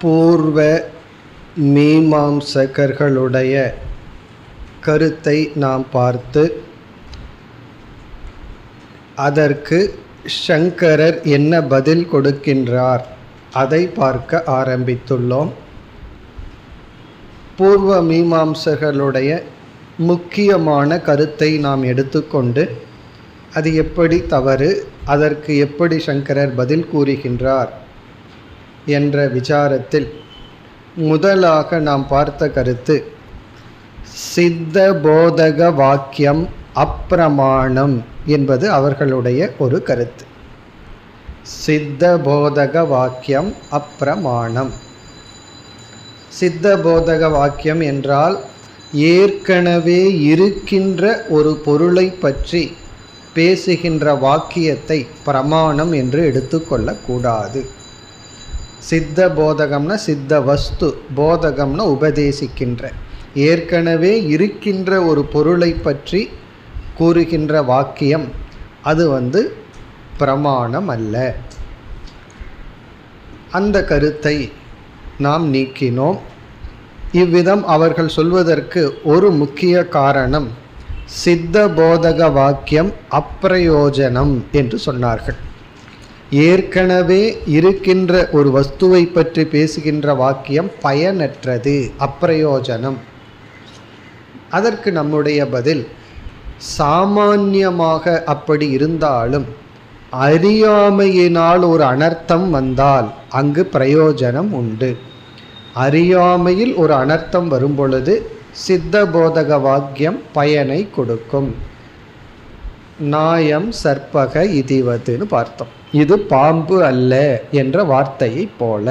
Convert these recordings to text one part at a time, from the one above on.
பூர்வ மீமாம்சகர்களுடைய கருத்தை நாம் பார்த்து அதற்கு சங்கரர் என்ன பதில் கொடுக்கின்றார் அதை பார்க்க ஆரம்பித்துள்ளோம் பூர்வ மீமாம்சர்களுடைய முக்கியமான கருத்தை நாம் எடுத்துக்கொண்டு அது எப்படி தவறு அதற்கு எப்படி சங்கரர் பதில் கூறுகின்றார் என்ற விசாரத்தில் முதலாக நாம் பார்த்த கருத்து சித்த போதக வாக்கியம் அப்பிரமாணம் என்பது அவர்களுடைய ஒரு கருத்து சித்த போதக வாக்கியம் அப்பிரமாணம் சித்த போதக வாக்கியம் என்றால் ஏற்கனவே இருக்கின்ற ஒரு பொருளை பற்றி பேசுகின்ற வாக்கியத்தை பிரமாணம் என்று எடுத்துக்கொள்ளக்கூடாது சித்த போதகம்னா சித்த வஸ்து போதகம்னா உபதேசிக்கின்ற ஏற்கனவே இருக்கின்ற ஒரு பொருளை பற்றி கூறுகின்ற வாக்கியம் அது வந்து பிரமாணம் அல்ல அந்த கருத்தை நாம் நீக்கினோம் இவ்விதம் அவர்கள் சொல்வதற்கு ஒரு முக்கிய காரணம் சித்த போதக வாக்கியம் அப்பிரயோஜனம் என்று சொன்னார்கள் ஏற்கனவே இருக்கின்ற ஒரு வஸ்துவை பற்றி பேசுகின்ற வாக்கியம் பயனற்றது அப்பிரயோஜனம் அதற்கு நம்முடைய பதில் சாமான்யமாக அப்படி இருந்தாலும் அறியாமையினால் ஒரு அனர்த்தம் வந்தால் அங்கு பிரயோஜனம் உண்டு அறியாமையில் ஒரு அனர்த்தம் வரும் பொழுது சித்த போதக வாக்கியம் பயனை கொடுக்கும் நாயம் சற்பக இதிவதுன்னு பார்த்தோம் இது பாம்பு அல்ல என்ற வார்த்தையை போல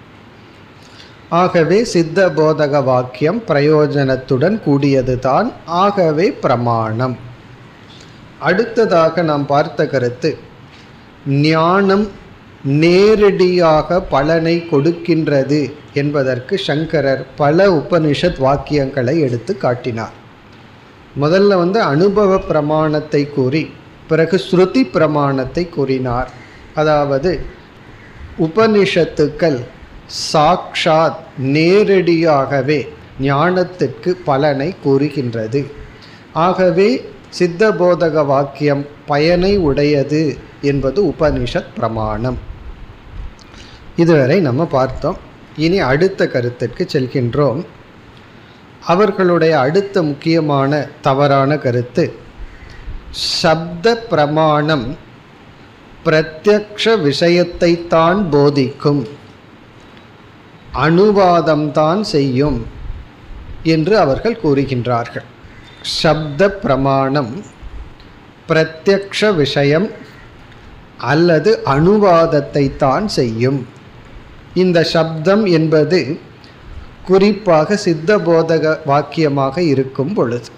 ஆகவே சித்த போதக வாக்கியம் பிரயோஜனத்துடன் கூடியதுதான் ஆகவே பிரமாணம் அடுத்ததாக நாம் பார்த்த கருத்து ஞானம் நேரடியாக பலனை கொடுக்கின்றது என்பதற்கு சங்கரர் பல உபனிஷத் வாக்கியங்களை எடுத்து காட்டினார் முதல்ல வந்து அனுபவ பிரமாணத்தை கூறி பிறகு ஸ்ருதி பிரமாணத்தை கூறினார் அதாவது உபனிஷத்துக்கள் சாக்ஷாத் நேரடியாகவே ஞானத்திற்கு பலனை கூறுகின்றது ஆகவே சித்த போதக வாக்கியம் பயனை உடையது என்பது உபனிஷத் பிரமாணம் இதுவரை நம்ம பார்த்தோம் இனி அடுத்த கருத்திற்கு செல்கின்றோம் அவர்களுடைய அடுத்த முக்கியமான தவறான கருத்து சப்த பிரமாணம் பிரத்யக்ஷ விஷயத்தைத்தான் போதிக்கும் அனுவாதம்தான் செய்யும் என்று அவர்கள் கூறுகின்றார்கள் சப்த பிரமாணம் பிரத்யக்ஷ விஷயம் அல்லது அனுவாதத்தை தான் செய்யும் இந்த சப்தம் என்பது குறிப்பாக சித்த போதக வாக்கியமாக இருக்கும் பொழுது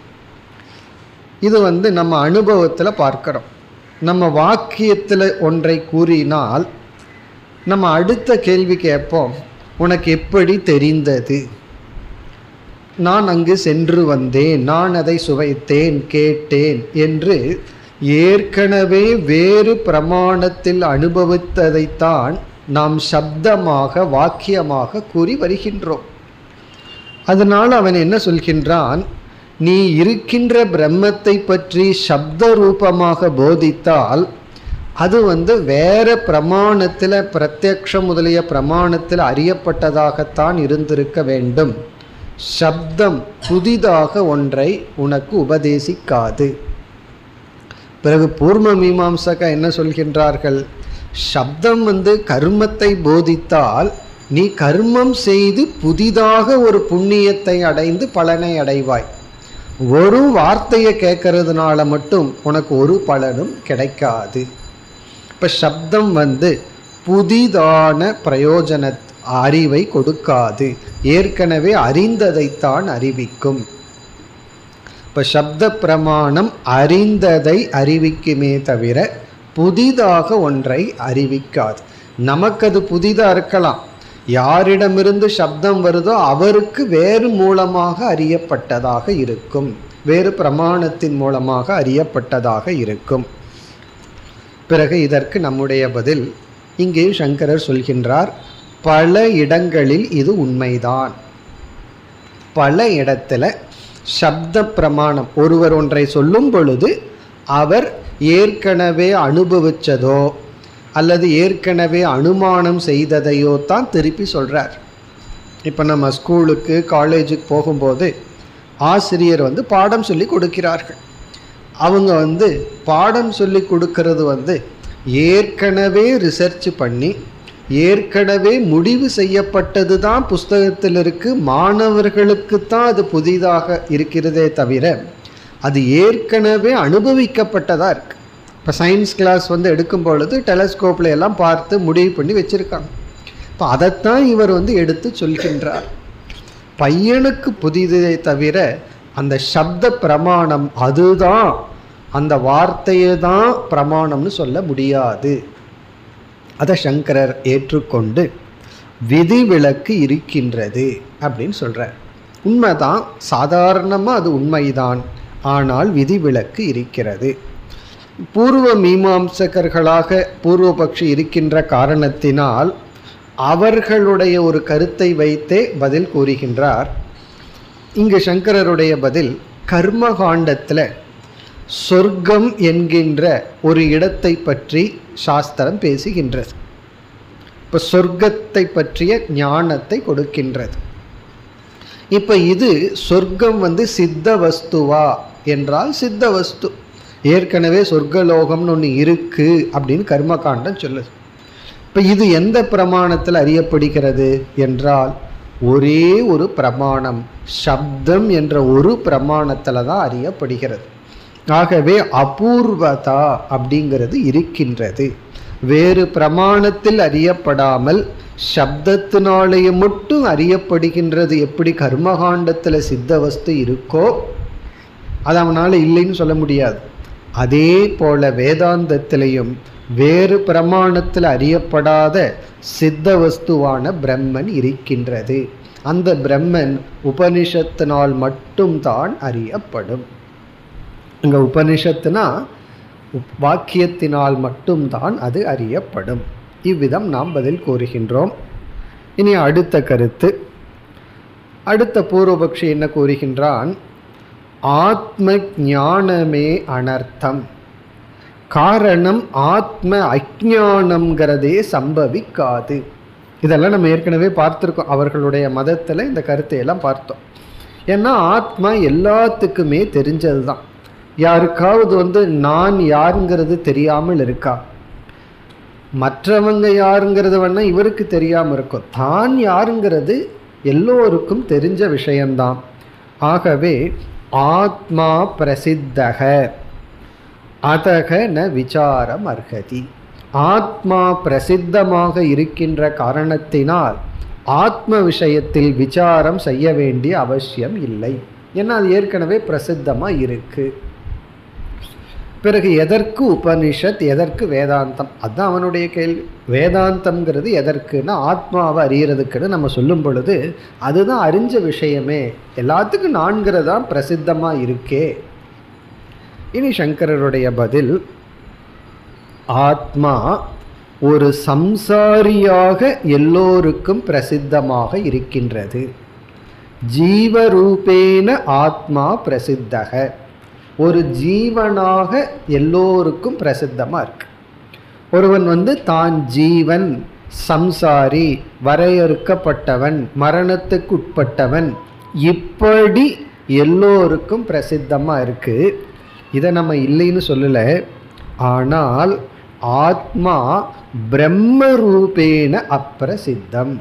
இது வந்து நம்ம அனுபவத்தில் பார்க்குறோம் நம்ம வாக்கியத்தில் ஒன்றை கூறினால் நம்ம அடுத்த கேள்வி கேட்போம் உனக்கு எப்படி தெரிந்தது நான் அங்கு சென்று வந்தேன் நான் அதை சுவைத்தேன் கேட்டேன் என்று ஏற்கனவே வேறு பிரமாணத்தில் அனுபவித்ததைத்தான் நாம் சப்தமாக வாக்கியமாக கூறி வருகின்றோம் அதனால் அவன் என்ன சொல்கின்றான் நீ இருக்கின்ற பிரம்மத்தை பற்றி சப்த ரூபமாக போதித்தால் அது வந்து வேற பிரமாணத்தில் பிரத்யக்ஷம் முதலிய பிரமாணத்தில் அறியப்பட்டதாகத்தான் இருந்திருக்க வேண்டும் சப்தம் புதிதாக ஒன்றை உனக்கு உபதேசிக்காது பிறகு பூர்வ மீமாம்சக என்ன சொல்கின்றார்கள் சப்தம் வந்து கர்மத்தை போதித்தால் நீ கர்மம் செய்து புதிதாக ஒரு புண்ணியத்தை அடைந்து பலனை அடைவாய் ஒரு வார்த்தையை கேட்கறதுனால மட்டும் உனக்கு ஒரு பலனும் கிடைக்காது இப்போ சப்தம் வந்து புதிதான பிரயோஜன அறிவை கொடுக்காது ஏற்கனவே அறிந்ததைத்தான் அறிவிக்கும் இப்போ சப்த பிரமாணம் அறிந்ததை அறிவிக்குமே தவிர புதிதாக ஒன்றை அறிவிக்காது நமக்கு அது புதிதாக இருக்கலாம் யாரிடமிருந்து சப்தம் வருதோ அவருக்கு வேறு மூலமாக அறியப்பட்டதாக இருக்கும் வேறு பிரமாணத்தின் மூலமாக அறியப்பட்டதாக இருக்கும் பிறகு இதற்கு நம்முடைய பதில் இங்கே சங்கரர் சொல்கின்றார் பல இடங்களில் இது உண்மைதான் பல இடத்துல சப்த பிரமாணம் ஒருவர் ஒன்றை சொல்லும் பொழுது அவர் ஏற்கனவே அனுபவிச்சதோ அல்லது ஏற்கனவே அனுமானம் செய்ததையோ தான் திருப்பி சொல்கிறார் இப்போ நம்ம ஸ்கூலுக்கு காலேஜுக்கு போகும்போது ஆசிரியர் வந்து பாடம் சொல்லி கொடுக்கிறார்கள் அவங்க வந்து பாடம் சொல்லி கொடுக்கறது வந்து ஏற்கனவே ரிசர்ச் பண்ணி ஏற்கனவே முடிவு செய்யப்பட்டது தான் புஸ்தகத்தில் இருக்கு மாணவர்களுக்கு தான் அது புதிதாக இருக்கிறதே தவிர அது ஏற்கனவே அனுபவிக்கப்பட்டதாக இருக்கு இப்போ சயின்ஸ் கிளாஸ் வந்து எடுக்கும் பொழுது டெலஸ்கோப்பில் எல்லாம் பார்த்து முடிவு பண்ணி வச்சுருக்காங்க இப்போ அதைத்தான் இவர் வந்து எடுத்து சொல்கின்றார் பையனுக்கு புதிதே தவிர அந்த சப்த பிரமாணம் அதுதான் அந்த வார்த்தையை தான் பிரமாணம்னு சொல்ல முடியாது அதை சங்கரர் ஏற்றுக்கொண்டு விதிவிலக்கு இருக்கின்றது அப்படின்னு சொல்கிறார் உண்மைதான் சாதாரணமாக அது உண்மைதான் ஆனால் விதிவிலக்கு இருக்கிறது பூர்வ மீமாம்சகர்களாக பூர்வபக்ஷி இருக்கின்ற காரணத்தினால் அவர்களுடைய ஒரு கருத்தை வைத்தே பதில் கூறுகின்றார் இங்கு சங்கரருடைய பதில் கர்மகாண்டத்தில் சொர்க்கம் என்கின்ற ஒரு இடத்தை பற்றி சாஸ்திரம் பேசுகின்றது இப்போ சொர்க்கத்தை பற்றிய ஞானத்தை கொடுக்கின்றது இப்போ இது சொர்க்கம் வந்து சித்த வஸ்துவா என்றால் சித்த வஸ்து ஏற்கனவே சொர்க்கலோகம்னு ஒன்று இருக்கு அப்படின்னு கர்மகாண்டம் சொல்லுது இப்போ இது எந்த பிரமாணத்தில் அறியப்படுகிறது என்றால் ஒரே ஒரு பிரமாணம் சப்தம் என்ற ஒரு பிரமாணத்தில் தான் அறியப்படுகிறது ஆகவே அபூர்வதா அப்படிங்கிறது இருக்கின்றது வேறு பிரமாணத்தில் அறியப்படாமல் சப்தத்தினாலேயே மட்டும் அறியப்படுகின்றது எப்படி கர்மகாண்டத்தில் சித்த வஸ்து இருக்கோ அது அவனால் இல்லைன்னு சொல்ல முடியாது அதே போல வேதாந்தத்திலையும் வேறு பிரமாணத்தில் அறியப்படாத சித்த வஸ்துவான பிரம்மன் இருக்கின்றது அந்த பிரம்மன் உபனிஷத்தினால் மட்டும்தான் அறியப்படும் இங்கே உபனிஷத்துனா உப்- வாக்கியத்தினால் மட்டும்தான் அது அறியப்படும் இவ்விதம் நாம் பதில் கூறுகின்றோம் இனி அடுத்த கருத்து அடுத்த பூர்வபக்ஷி என்ன கூறுகின்றான் ஆத்ம ஞானமே அனர்த்தம் காரணம் ஆத்ம அஜானம்ங்கிறதே சம்பவிக்காது இதெல்லாம் நம்ம ஏற்கனவே பார்த்துருக்கோம் அவர்களுடைய மதத்தில் இந்த கருத்தை எல்லாம் பார்த்தோம் ஏன்னா ஆத்மா எல்லாத்துக்குமே தெரிஞ்சது தான் யாருக்காவது வந்து நான் யாருங்கிறது தெரியாமல் இருக்கா மற்றவங்க யாருங்கிறது வேணா இவருக்கு தெரியாமல் இருக்கும் தான் யாருங்கிறது எல்லோருக்கும் தெரிஞ்ச விஷயம்தான் ஆகவே ஆத்மா பிரசித்தக அதக ந விசாரம் அர்ஹதி ஆத்மா பிரசித்தமாக இருக்கின்ற காரணத்தினால் ஆத்ம விஷயத்தில் விசாரம் செய்ய வேண்டிய அவசியம் இல்லை ஏன்னா அது ஏற்கனவே பிரசித்தமாக இருக்கு பிறகு எதற்கு உபனிஷத் எதற்கு வேதாந்தம் அதுதான் அவனுடைய கேள்வி வேதாந்தம்ங்கிறது எதற்குன்னா ஆத்மாவை அறியறதுக்குன்னு நம்ம சொல்லும் பொழுது அதுதான் அறிஞ்ச விஷயமே எல்லாத்துக்கும் நான்கிறது தான் பிரசித்தமாக இருக்கே இனி சங்கரருடைய பதில் ஆத்மா ஒரு சம்சாரியாக எல்லோருக்கும் பிரசித்தமாக இருக்கின்றது ஜீவரூபேன ஆத்மா பிரசித்தக ஒரு ஜீவனாக எல்லோருக்கும் பிரசித்தமாக இருக்கு ஒருவன் வந்து தான் ஜீவன் சம்சாரி வரையறுக்கப்பட்டவன் மரணத்துக்கு உட்பட்டவன் இப்படி எல்லோருக்கும் பிரசித்தமாக இருக்கு இதை நம்ம இல்லைன்னு சொல்லலை ஆனால் ஆத்மா பிரம்ம ரூபேன அப்பிரசித்தம்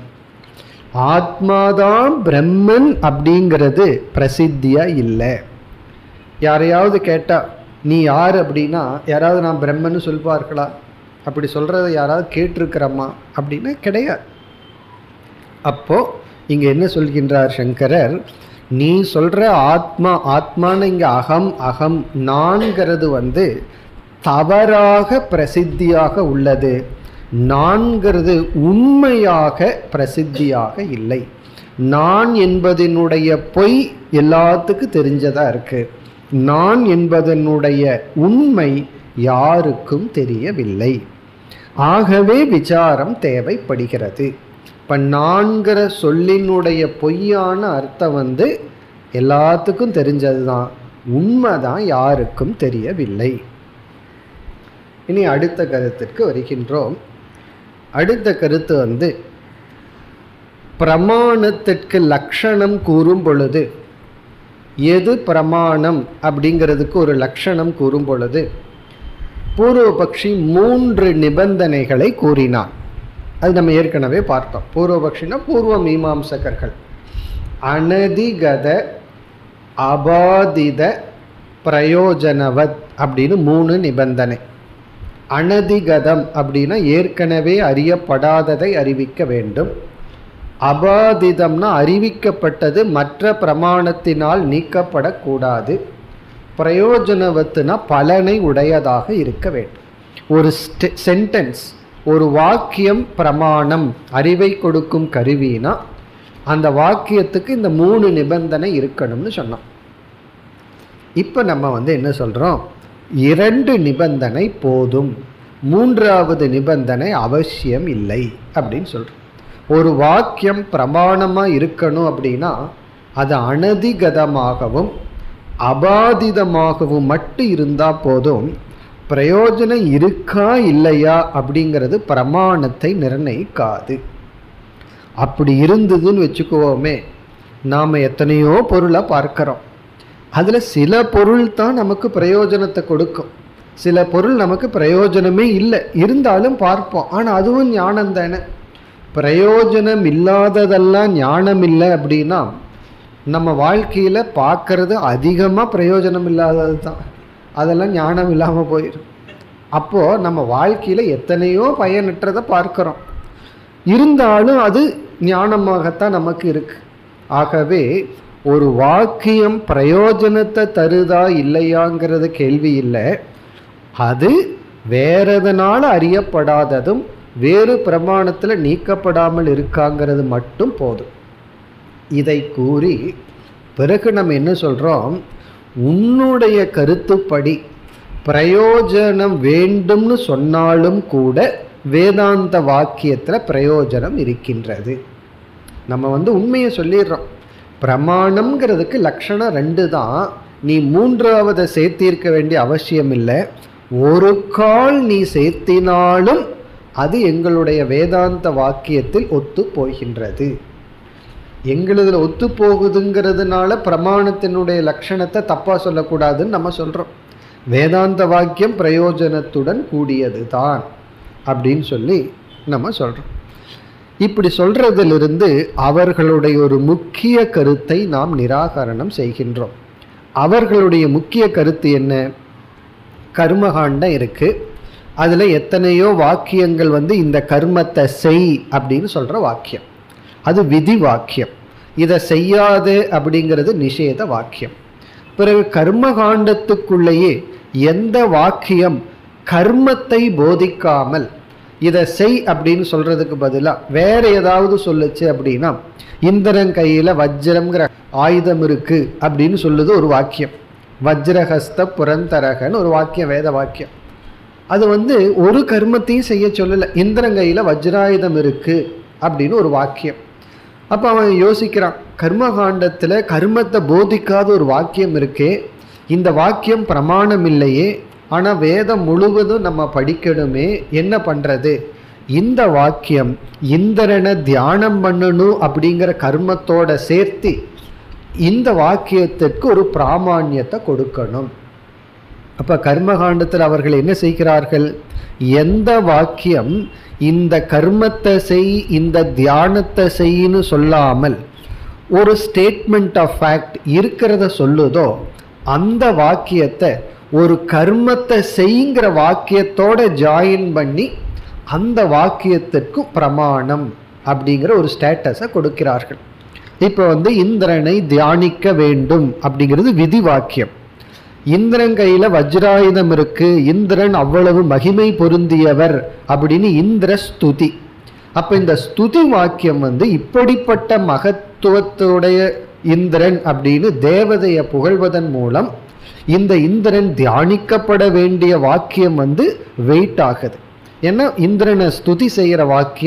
ஆத்மாதான் பிரம்மன் அப்படிங்கிறது பிரசித்தியா இல்லை யாரையாவது கேட்டா நீ யார் அப்படின்னா யாராவது நான் பிரம்மன்னு சொல்வார்களா அப்படி சொல்கிறத யாராவது கேட்டிருக்கிறோமா அப்படின்னா கிடையாது அப்போ இங்க என்ன சொல்கின்றார் சங்கரர் நீ சொல்ற ஆத்மா ஆத்மான்னு இங்க அகம் அகம் நான்கிறது வந்து தவறாக பிரசித்தியாக உள்ளது நான்கிறது உண்மையாக பிரசித்தியாக இல்லை நான் என்பதனுடைய பொய் எல்லாத்துக்கும் தெரிஞ்சதா இருக்கு நான் என்பதனுடைய உண்மை யாருக்கும் தெரியவில்லை ஆகவே விசாரம் தேவைப்படுகிறது இப்போ நான்கிற சொல்லினுடைய பொய்யான அர்த்தம் வந்து எல்லாத்துக்கும் தெரிஞ்சது தான் உண்மைதான் யாருக்கும் தெரியவில்லை இனி அடுத்த கருத்திற்கு வருகின்றோம் அடுத்த கருத்து வந்து பிரமாணத்திற்கு லட்சணம் கூறும் பொழுது எது பிரமாணம் அப்படிங்கிறதுக்கு ஒரு லட்சணம் கூறும் பொழுது பூர்வபக்ஷி மூன்று நிபந்தனைகளை கூறினான் அது நம்ம ஏற்கனவே பார்த்தோம் பூர்வபக்ஷினா பூர்வ மீமாம்சகர்கள் அனதிகத அபாதித பிரயோஜனவத் அப்படின்னு மூணு நிபந்தனை அனதிகதம் அப்படின்னா ஏற்கனவே அறியப்படாததை அறிவிக்க வேண்டும் அபாதிதம்னா அறிவிக்கப்பட்டது மற்ற பிரமாணத்தினால் நீக்கப்படக்கூடாது பிரயோஜனவத்துனா பலனை உடையதாக இருக்க வேண்டும் ஒரு சென்டென்ஸ் ஒரு வாக்கியம் பிரமாணம் அறிவை கொடுக்கும் கருவினா அந்த வாக்கியத்துக்கு இந்த மூணு நிபந்தனை இருக்கணும்னு சொன்னோம் இப்போ நம்ம வந்து என்ன சொல்கிறோம் இரண்டு நிபந்தனை போதும் மூன்றாவது நிபந்தனை அவசியம் இல்லை அப்படின்னு சொல்கிறோம் ஒரு வாக்கியம் பிரமாணமாக இருக்கணும் அப்படின்னா அது அனதிகதமாகவும் அபாதிதமாகவும் மட்டும் இருந்தால் போதும் பிரயோஜனம் இருக்கா இல்லையா அப்படிங்கிறது பிரமாணத்தை நிர்ணயிக்காது அப்படி இருந்ததுன்னு வச்சுக்குவோமே நாம் எத்தனையோ பொருளை பார்க்குறோம் அதில் சில பொருள் தான் நமக்கு பிரயோஜனத்தை கொடுக்கும் சில பொருள் நமக்கு பிரயோஜனமே இல்லை இருந்தாலும் பார்ப்போம் ஆனால் அதுவும் ஞானம் தானே பிரயோஜனம் இல்லாததெல்லாம் ஞானம் இல்லை அப்படின்னா நம்ம வாழ்க்கையில் பார்க்கறது அதிகமாக பிரயோஜனம் இல்லாதது தான் அதெல்லாம் ஞானம் இல்லாமல் போயிடும் அப்போது நம்ம வாழ்க்கையில் எத்தனையோ பயனற்றதை பார்க்குறோம் இருந்தாலும் அது ஞானமாகத்தான் நமக்கு இருக்கு ஆகவே ஒரு வாக்கியம் பிரயோஜனத்தை தருதா இல்லையாங்கிறது கேள்வி இல்லை அது வேறதனால அறியப்படாததும் வேறு பிரமாணத்தில் நீக்கப்படாமல் இருக்காங்கிறது மட்டும் போதும் இதை கூறி பிறகு நம்ம என்ன சொல்கிறோம் உன்னுடைய கருத்துப்படி பிரயோஜனம் வேண்டும்னு சொன்னாலும் கூட வேதாந்த வாக்கியத்தில் பிரயோஜனம் இருக்கின்றது நம்ம வந்து உண்மையை சொல்லிடுறோம் பிரமாணம்ங்கிறதுக்கு லட்சணம் ரெண்டு தான் நீ மூன்றாவதை சேர்த்திருக்க வேண்டிய அவசியம் இல்லை ஒரு கால் நீ சேர்த்தினாலும் அது எங்களுடைய வேதாந்த வாக்கியத்தில் ஒத்து போகின்றது எங்களுதில் ஒத்து போகுதுங்கிறதுனால பிரமாணத்தினுடைய லட்சணத்தை தப்பாக சொல்லக்கூடாதுன்னு நம்ம சொல்கிறோம் வேதாந்த வாக்கியம் பிரயோஜனத்துடன் கூடியது தான் அப்படின்னு சொல்லி நம்ம சொல்கிறோம் இப்படி சொல்றதிலிருந்து அவர்களுடைய ஒரு முக்கிய கருத்தை நாம் நிராகரணம் செய்கின்றோம் அவர்களுடைய முக்கிய கருத்து என்ன கர்மகாண்டம் இருக்கு அதில் எத்தனையோ வாக்கியங்கள் வந்து இந்த கர்மத்தை செய் அப்படின்னு சொல்கிற வாக்கியம் அது விதி வாக்கியம் இதை செய்யாது அப்படிங்கிறது நிஷேத வாக்கியம் பிறகு கர்மகாண்டத்துக்குள்ளேயே எந்த வாக்கியம் கர்மத்தை போதிக்காமல் இதை செய் அப்படின்னு சொல்றதுக்கு பதிலாக வேற ஏதாவது சொல்லுச்சு அப்படின்னா இந்திரன் கையில் வஜ்ரம்ங்கிற ஆயுதம் இருக்கு அப்படின்னு சொல்லுது ஒரு வாக்கியம் வஜ்ரஹஸ்த புரந்தரகன்னு ஒரு வாக்கியம் வேத வாக்கியம் அது வந்து ஒரு கர்மத்தையும் செய்ய சொல்லலை இந்திரன் கையில் வஜ்ராயுதம் இருக்கு அப்படின்னு ஒரு வாக்கியம் அப்போ அவன் யோசிக்கிறான் கர்மகாண்டத்தில் கர்மத்தை போதிக்காத ஒரு வாக்கியம் இருக்கே இந்த வாக்கியம் பிரமாணம் இல்லையே ஆனால் வேதம் முழுவதும் நம்ம படிக்கணுமே என்ன பண்ணுறது இந்த வாக்கியம் இந்திரனை தியானம் பண்ணணும் அப்படிங்கிற கர்மத்தோட சேர்த்து இந்த வாக்கியத்திற்கு ஒரு பிராமான்யத்தை கொடுக்கணும் அப்போ கர்மகாண்டத்தில் அவர்கள் என்ன செய்கிறார்கள் எந்த வாக்கியம் இந்த கர்மத்தை செய் இந்த தியானத்தை செய்யின்னு சொல்லாமல் ஒரு ஸ்டேட்மெண்ட் ஆஃப் ஃபேக்ட் இருக்கிறத சொல்லுதோ அந்த வாக்கியத்தை ஒரு கர்மத்தை செய்ங்கிற வாக்கியத்தோட ஜாயின் பண்ணி அந்த வாக்கியத்திற்கு பிரமாணம் அப்படிங்கிற ஒரு ஸ்டேட்டஸை கொடுக்கிறார்கள் இப்போ வந்து இந்திரனை தியானிக்க வேண்டும் அப்படிங்கிறது விதி வாக்கியம் இந்திரன் கையில் வஜ்ராயுதம் இருக்கு இந்திரன் அவ்வளவு மகிமை பொருந்தியவர் அப்படின்னு இந்திர ஸ்துதி அப்போ இந்த ஸ்துதி வாக்கியம் வந்து இப்படிப்பட்ட மகத்துவத்துடைய இந்திரன் அப்படின்னு தேவதையை புகழ்வதன் மூலம் இந்த இந்திரன் தியானிக்கப்பட வேண்டிய வாக்கியம் வந்து வெயிட் ஆகுது ஏன்னா இந்திரனை ஸ்துதி செய்கிற வாக்கியம்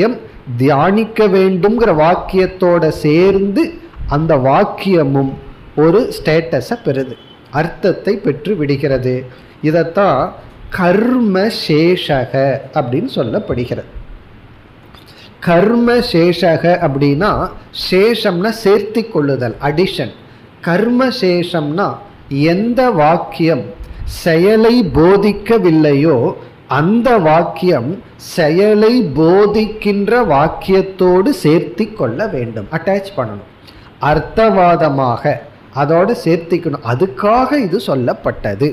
தியானிக்க வேண்டும்ங்கிற வாக்கியத்தோட சேர்ந்து அந்த வாக்கியமும் ஒரு ஸ்டேட்டஸை பெறுது அர்த்தத்தை பெற்று விடுகிறது இதைத்தான் கர்ம சேஷக அப்படின்னு சொல்லப்படுகிறது கர்ம சேஷக அப்படின்னா சேஷம்னா சேர்த்தி கொள்ளுதல் அடிஷன் கர்ம சேஷம்னா எந்த வாக்கியம் செயலை போதிக்கவில்லையோ அந்த வாக்கியம் செயலை போதிக்கின்ற வாக்கியத்தோடு சேர்த்தி கொள்ள வேண்டும் அட்டாச் பண்ணணும் அர்த்தவாதமாக அதோடு சேர்த்திக்கணும் அதுக்காக இது சொல்லப்பட்டது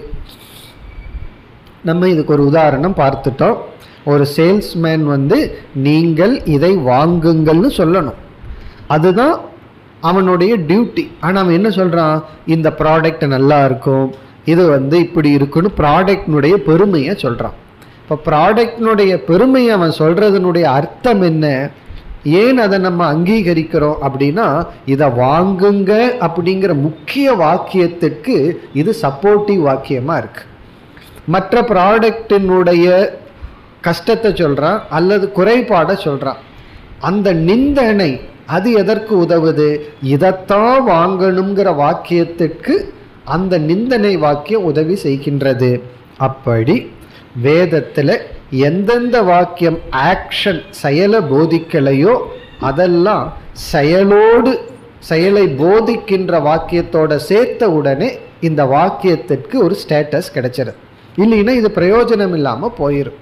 நம்ம இதுக்கு ஒரு உதாரணம் பார்த்துட்டோம் ஒரு சேல்ஸ்மேன் வந்து நீங்கள் இதை வாங்குங்கள்னு சொல்லணும் அதுதான் அவனுடைய டியூட்டி ஆனால் அவன் என்ன சொல்கிறான் இந்த ப்ராடக்ட் நல்லா இருக்கும் இது வந்து இப்படி இருக்குன்னு ப்ராடக்ட்னுடைய பெருமையை சொல்கிறான் இப்போ ப்ராடக்ட்னுடைய பெருமையை அவன் சொல்கிறதுனுடைய அர்த்தம் என்ன ஏன் அதை நம்ம அங்கீகரிக்கிறோம் அப்படின்னா இதை வாங்குங்க அப்படிங்கிற முக்கிய வாக்கியத்துக்கு இது சப்போர்ட்டிவ் வாக்கியமாக இருக்குது மற்ற ப்ராடக்டினுடைய கஷ்டத்தை சொல்கிறான் அல்லது குறைபாடை சொல்கிறான் அந்த நிந்தனை அது எதற்கு உதவுது இதைத்தான் வாங்கணுங்கிற வாக்கியத்துக்கு அந்த நிந்தனை வாக்கியம் உதவி செய்கின்றது அப்படி வேதத்தில் எந்தெந்த வாக்கியம் ஆக்ஷன் செயலை போதிக்கலையோ அதெல்லாம் செயலோடு செயலை போதிக்கின்ற வாக்கியத்தோட சேர்த்த உடனே இந்த வாக்கியத்திற்கு ஒரு ஸ்டேட்டஸ் கிடைச்சிருது இல்லைன்னா இது பிரயோஜனம் இல்லாமல் போயிடும்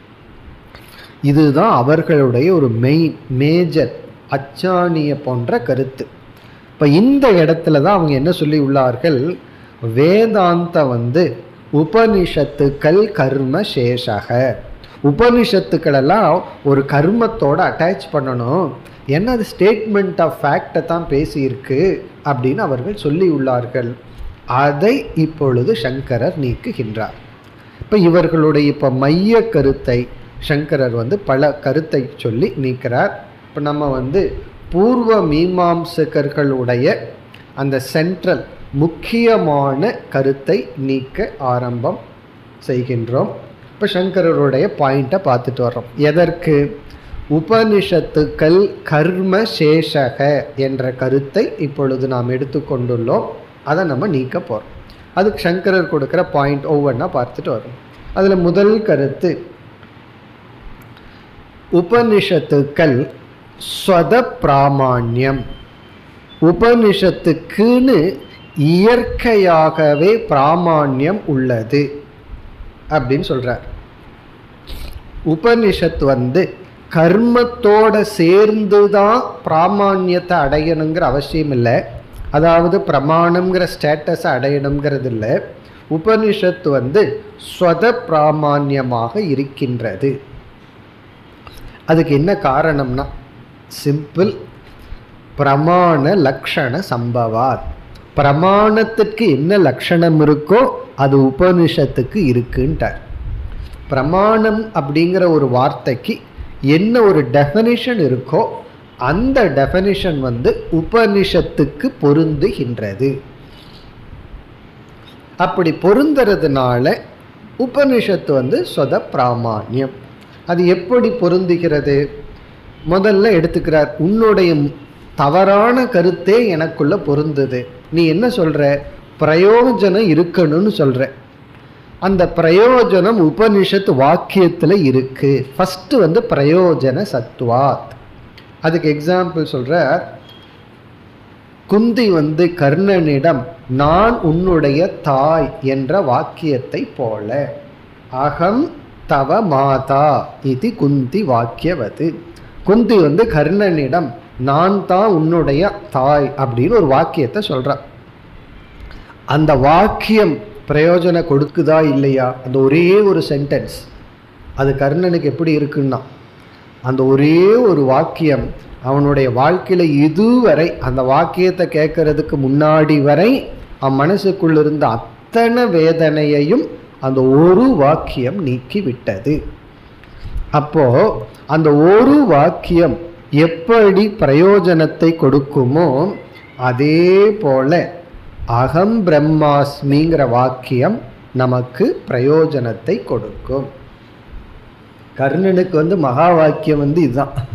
இதுதான் அவர்களுடைய ஒரு மெயின் மேஜர் அச்சாணிய போன்ற கருத்து இப்போ இந்த இடத்துல தான் அவங்க என்ன சொல்லி உள்ளார்கள் வேதாந்த வந்து உபனிஷத்துக்கள் கர்ம சேஷக உபனிஷத்துக்களெல்லாம் ஒரு கர்மத்தோட அட்டாச் பண்ணணும் என்ன அது ஸ்டேட்மெண்ட் ஆஃப் ஃபேக்டை தான் பேசியிருக்கு அப்படின்னு அவர்கள் சொல்லி உள்ளார்கள் அதை இப்பொழுது சங்கரர் நீக்குகின்றார் இப்போ இவர்களுடைய இப்போ மைய கருத்தை சங்கரர் வந்து பல கருத்தை சொல்லி நீக்கிறார் இப்போ நம்ம வந்து பூர்வ மீமாம்சகர்களுடைய அந்த சென்ட்ரல் முக்கியமான கருத்தை நீக்க ஆரம்பம் செய்கின்றோம் இப்போ சங்கரருடைய பாயிண்ட்டை பார்த்துட்டு வர்றோம் எதற்கு உபனிஷத்துக்கள் கர்ம சேஷக என்ற கருத்தை இப்பொழுது நாம் எடுத்துக்கொண்டுள்ளோம் அதை நம்ம நீக்க போகிறோம் அதுக்கு சங்கரர் கொடுக்குற பாயிண்ட் ஒவ்வொன்றா பார்த்துட்டு வரோம் அதில் முதல் கருத்து உபனிஷத்துக்கள் ஸ்வத பிராமான்யம் உபனிஷத்துக்குன்னு இயற்கையாகவே பிராமான்யம் உள்ளது அப்படின்னு சொல்றார் உபனிஷத் வந்து கர்மத்தோட சேர்ந்து தான் பிராமான்யத்தை அடையணுங்கிற அவசியம் இல்லை அதாவது பிரமாணம்ங்கிற ஸ்டேட்டஸை அடையணுங்கிறது இல்லை உபனிஷத் வந்து ஸ்வத பிராமான்யமாக இருக்கின்றது அதுக்கு என்ன காரணம்னா சிம்பிள் பிரமாண லக்ஷண சம்பவாத் பிரமாணத்துக்கு என்ன லட்சணம் இருக்கோ அது உபனிஷத்துக்கு இருக்குன்ட்டார் பிரமாணம் அப்படிங்கிற ஒரு வார்த்தைக்கு என்ன ஒரு டெஃபனிஷன் இருக்கோ அந்த டெஃபனிஷன் வந்து உபனிஷத்துக்கு பொருந்துகின்றது அப்படி பொருந்துறதுனால உபனிஷத்து வந்து சொத பிராமான்யம் அது எப்படி பொருந்துகிறது முதல்ல எடுத்துக்கிறார் உன்னுடைய தவறான கருத்தே எனக்குள்ள பொருந்தது நீ என்ன சொல்ற பிரயோஜனம் இருக்கணும்னு சொல்ற அந்த பிரயோஜனம் உபனிஷத் வாக்கியத்தில் இருக்கு ஃபர்ஸ்ட் வந்து பிரயோஜன சத்வாத் அதுக்கு எக்ஸாம்பிள் சொல்றார் குந்தி வந்து கர்ணனிடம் நான் உன்னுடைய தாய் என்ற வாக்கியத்தை போல அகம் தவ மாதா இது குந்தி வாக்கியவது குந்தி வந்து கர்ணனிடம் நான் தான் உன்னுடைய தாய் அப்படின்னு ஒரு வாக்கியத்தை சொல்றான் அந்த வாக்கியம் பிரயோஜனம் கொடுக்குதா இல்லையா அந்த ஒரே ஒரு சென்டென்ஸ் அது கர்ணனுக்கு எப்படி இருக்குன்னா அந்த ஒரே ஒரு வாக்கியம் அவனுடைய வாழ்க்கையில் இதுவரை அந்த வாக்கியத்தை கேட்கறதுக்கு முன்னாடி வரை அவன் மனசுக்குள்ள இருந்த அத்தனை வேதனையையும் அந்த ஒரு வாக்கியம் நீக்கி விட்டது அப்போ அந்த ஒரு வாக்கியம் எப்படி பிரயோஜனத்தை கொடுக்குமோ அதே போல அகம் பிரம்மாஸ்மிங்கிற வாக்கியம் நமக்கு பிரயோஜனத்தை கொடுக்கும் கர்ணனுக்கு வந்து மகா வாக்கியம் வந்து இதுதான்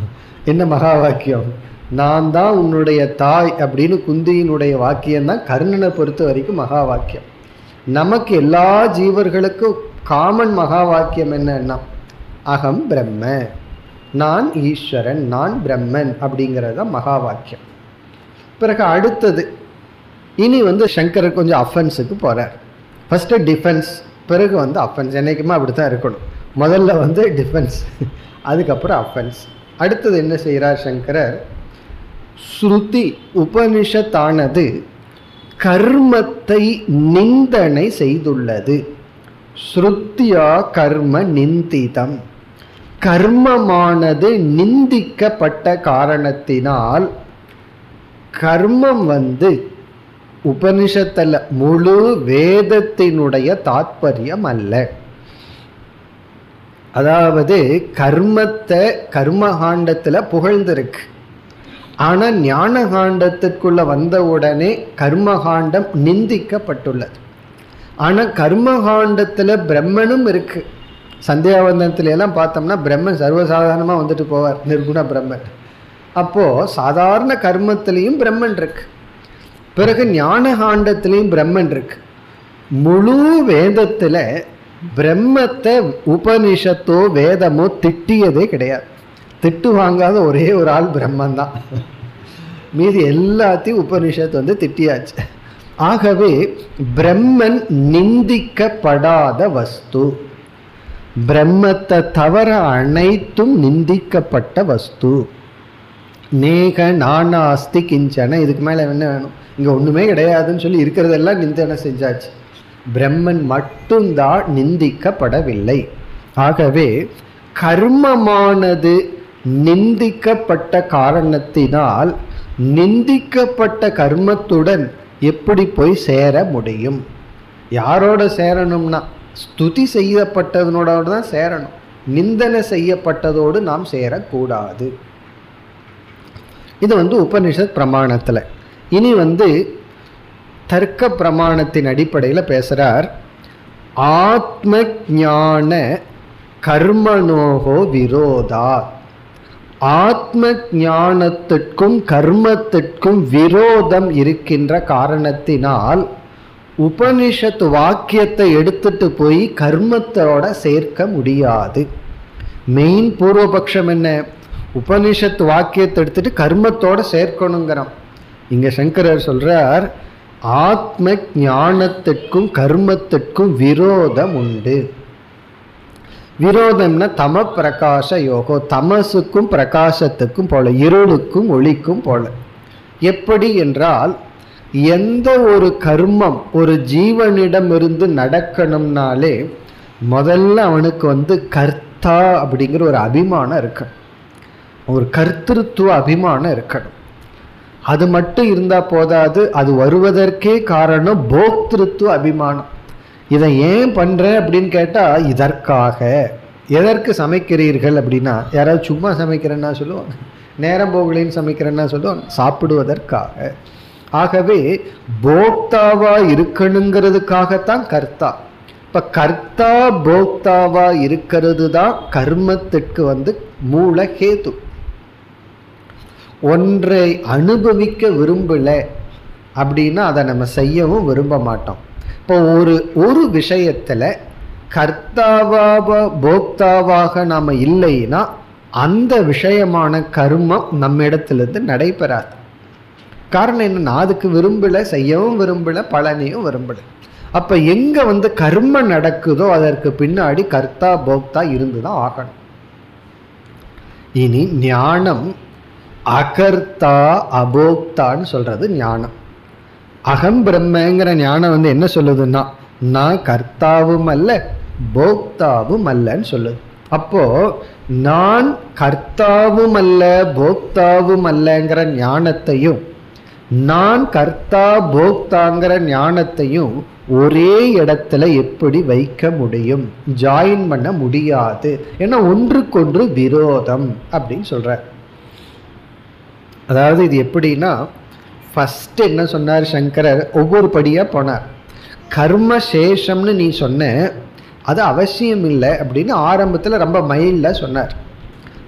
என்ன மகா வாக்கியம் நான் தான் உன்னுடைய தாய் அப்படின்னு குந்தியினுடைய வாக்கியம் தான் கர்ணனை பொறுத்த வரைக்கும் மகா வாக்கியம் நமக்கு எல்லா ஜீவர்களுக்கும் காமன் மகா வாக்கியம் என்னன்னா அகம் பிரம்ம நான் ஈஸ்வரன் நான் பிரம்மன் அப்படிங்கிறது தான் மகா வாக்கியம் பிறகு அடுத்தது இனி வந்து சங்கரர் கொஞ்சம் அஃபென்ஸுக்கு போகிறார் ஃபஸ்ட்டு டிஃபென்ஸ் பிறகு வந்து அஃபென்ஸ் என்றைக்குமே அப்படி தான் இருக்கணும் முதல்ல வந்து டிஃபென்ஸ் அதுக்கப்புறம் அஃபென்ஸ் அடுத்தது என்ன செய்கிறார் சங்கரர் ஸ்ருதி உபனிஷத்தானது கர்மத்தை நிந்தனை செய்துள்ளது ஸ்ருத்தியா கர்ம நிந்திதம் கர்மமானது நிந்திக்கப்பட்ட காரணத்தினால் கர்மம் வந்து உபனிஷத்தில் முழு வேதத்தினுடைய தாத்பரியம் அல்ல அதாவது கர்மத்தை கர்மகாண்டத்தில் புகழ்ந்திருக்கு ஆனால் ஞானகாண்டத்துக்குள்ள வந்த உடனே கர்மகாண்டம் நிந்திக்கப்பட்டுள்ளது ஆனால் கர்மகாண்டத்தில் பிரம்மனும் இருக்கு சந்தியாவந்தனத்துல எல்லாம் பார்த்தோம்னா பிரம்மன் சர்வசாதாரணமாக வந்துட்டு போவார் நிர்குண பிரம்மன் அப்போது சாதாரண கர்மத்திலையும் பிரம்மன் இருக்கு பிறகு ஞானகாண்டத்திலையும் பிரம்மன் இருக்கு முழு வேதத்தில் பிரம்மத்தை உபனிஷத்தோ வேதமோ திட்டியதே கிடையாது திட்டு வாங்காத ஒரே ஒரு ஆள் பிரம்மன் தான் மீதி எல்லாத்தையும் உபனிஷத் வந்து திட்டியாச்சு ஆகவே பிரம்மன் நிந்திக்கப்படாத வஸ்து பிரம்மத்தை தவிர அனைத்தும் நிந்திக்கப்பட்ட வஸ்து நேக நானா அஸ்தி கிஞ்சன இதுக்கு மேலே என்ன வேணும் இங்கே ஒன்றுமே கிடையாதுன்னு சொல்லி இருக்கிறதெல்லாம் நிந்தனை செஞ்சாச்சு பிரம்மன் மட்டும்தான் நிந்திக்கப்படவில்லை ஆகவே கர்மமானது நிந்திக்கப்பட்ட காரணத்தினால் நிந்திக்கப்பட்ட கர்மத்துடன் எப்படி போய் சேர முடியும் யாரோட சேரணும்னா ஸ்துதி செய்யப்பட்டதனோட தான் சேரணும் நிந்தனை செய்யப்பட்டதோடு நாம் சேரக்கூடாது இது வந்து உபனிஷத் பிரமாணத்தில் இனி வந்து தர்க்க பிரமாணத்தின் அடிப்படையில் பேசுகிறார் ஆத்ம ஞான கர்மனோகோ விரோதா ஆத்ம ஞானத்திற்கும் கர்மத்திற்கும் விரோதம் இருக்கின்ற காரணத்தினால் உபனிஷத் வாக்கியத்தை எடுத்துட்டு போய் கர்மத்தோட சேர்க்க முடியாது மெயின் பூர்வபக்ஷம் என்ன உபனிஷத் வாக்கியத்தை எடுத்துட்டு கர்மத்தோட சேர்க்கணுங்கிறோம் இங்க சங்கரர் சொல்றார் ஆத்ம ஞானத்திற்கும் கர்மத்திற்கும் விரோதம் உண்டு விரோதம்னா தம பிரகாச யோகம் தமசுக்கும் பிரகாசத்துக்கும் போல இருளுக்கும் ஒளிக்கும் போல எப்படி என்றால் எந்த ஒரு கர்மம் ஒரு ஜீவனிடமிருந்து நடக்கணும்னாலே முதல்ல அவனுக்கு வந்து கர்த்தா அப்படிங்கிற ஒரு அபிமானம் இருக்கணும் ஒரு கர்த்திருத்துவ அபிமானம் இருக்கணும் அது மட்டும் இருந்தால் போதாது அது வருவதற்கே காரணம் போக்திருத்துவ அபிமானம் இதை ஏன் பண்ணுறேன் அப்படின்னு கேட்டால் இதற்காக எதற்கு சமைக்கிறீர்கள் அப்படின்னா யாராவது சும்மா சமைக்கிறேன்னா சொல்லுவாங்க நேரம் போகலின்னு சமைக்கிறேன்னா சொல்லுவாங்க சாப்பிடுவதற்காக ஆகவே போக்தாவா இருக்கணுங்கிறதுக்காகத்தான் கர்த்தா இப்போ கர்த்தா போக்தாவா இருக்கிறது தான் கர்மத்திற்கு வந்து மூல கேது ஒன்றை அனுபவிக்க விரும்பல அப்படின்னா அதை நம்ம செய்யவும் விரும்ப மாட்டோம் இப்போ ஒரு ஒரு விஷயத்தில் கர்த்தாவாக போக்தாவாக நாம் இல்லைன்னா அந்த விஷயமான கர்மம் நம்ம இடத்துலேருந்து நடைபெறாது காரணம் என்ன நான் அதுக்கு விரும்பலை செய்யவும் விரும்பலை பலனையும் விரும்பலை அப்போ எங்கே வந்து கர்ம நடக்குதோ அதற்கு பின்னாடி கர்த்தா போக்தா இருந்து தான் ஆகணும் இனி ஞானம் அகர்த்தா அபோக்தான்னு சொல்றது ஞானம் அகம் பிரம்மங்கிற ஞானம் வந்து என்ன சொல்லுதுன்னா நான் கர்த்தாவும் அல்ல போக்தாவும் அல்லன்னு சொல்லுது அப்போ நான் கர்த்தாவும் அல்ல போக்தாவும் அல்லங்கிற ஞானத்தையும் நான் கர்த்தா போக்தாங்கிற ஞானத்தையும் ஒரே இடத்துல எப்படி வைக்க முடியும் ஜாயின் பண்ண முடியாது ஏன்னா ஒன்றுக்கொன்று விரோதம் அப்படின்னு சொல்ற அதாவது இது எப்படின்னா ஃபஸ்ட்டு என்ன சொன்னார் சங்கரர் ஒவ்வொரு படியாக போனார் கர்ம சேஷம்னு நீ சொன்ன அது அவசியம் இல்லை அப்படின்னு ஆரம்பத்தில் ரொம்ப மைல்டாக சொன்னார்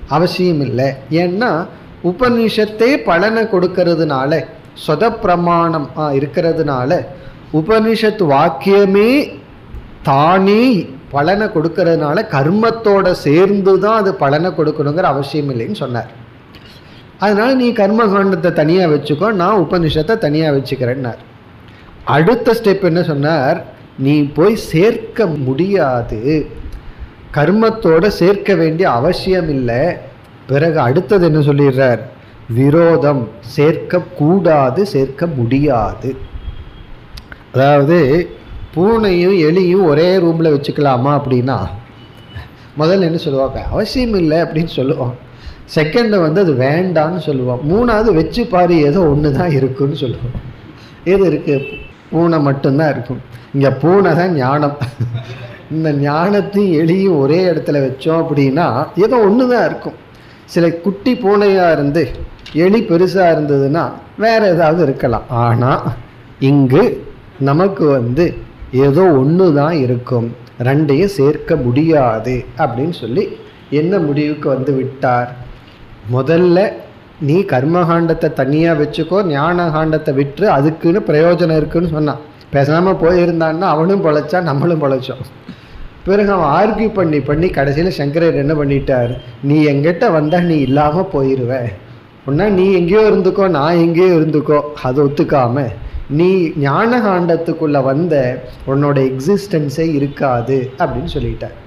அவசியம் இல்லை ஏன்னா உபனிஷத்தே பலனை கொடுக்கறதுனால சொத பிரமாணம் இருக்கிறதுனால உபனிஷத் வாக்கியமே தானே பலனை கொடுக்கறதுனால கர்மத்தோட சேர்ந்து தான் அது பலனை கொடுக்கணுங்கிற அவசியம் இல்லைன்னு சொன்னார் அதனால நீ கர்மகாண்டத்தை தனியாக வச்சுக்கோ நான் உபனிஷத்தை தனியாக வச்சுக்கிறேன்னார் அடுத்த ஸ்டெப் என்ன சொன்னார் நீ போய் சேர்க்க முடியாது கர்மத்தோட சேர்க்க வேண்டிய அவசியம் இல்லை பிறகு அடுத்தது என்ன சொல்லிடுறார் விரோதம் சேர்க்க கூடாது சேர்க்க முடியாது அதாவது பூனையும் எலியும் ஒரே ரூமில் வச்சுக்கலாமா அப்படின்னா முதல்ல என்ன சொல்லுவாங்க அவசியம் இல்லை அப்படின்னு சொல்லுவோம் செகண்டை வந்து அது வேண்டான்னு சொல்லுவோம் மூணாவது வச்சு பாரு ஏதோ ஒன்று தான் இருக்குன்னு சொல்லுவோம் எது இருக்குது பூனை மட்டும்தான் இருக்கும் இங்கே பூனை தான் ஞானம் இந்த ஞானத்தையும் எலியும் ஒரே இடத்துல வச்சோம் அப்படின்னா ஏதோ ஒன்று தான் இருக்கும் சில குட்டி பூனையாக இருந்து எலி பெருசாக இருந்ததுன்னா வேற ஏதாவது இருக்கலாம் ஆனால் இங்கு நமக்கு வந்து ஏதோ ஒன்று தான் இருக்கும் ரெண்டையும் சேர்க்க முடியாது அப்படின்னு சொல்லி என்ன முடிவுக்கு வந்து விட்டார் முதல்ல நீ கர்மகாண்டத்தை தனியாக வச்சுக்கோ ஞான காண்டத்தை விட்டு அதுக்குன்னு பிரயோஜனம் இருக்குன்னு சொன்னான் பேசாமல் போயிருந்தான்னா அவனும் பொழைச்சா நம்மளும் பொழைச்சோம் பிறகு அவன் ஆர்கியூ பண்ணி பண்ணி கடைசியில் சங்கரர் என்ன பண்ணிட்டார் நீ எங்கிட்ட வந்தால் நீ இல்லாமல் போயிடுவ ஒன்றா நீ எங்கேயோ இருந்துக்கோ நான் எங்கேயோ இருந்துக்கோ அதை ஒத்துக்காம நீ ஞான காண்டத்துக்குள்ளே வந்த உன்னோட எக்ஸிஸ்டன்ஸே இருக்காது அப்படின்னு சொல்லிட்டார்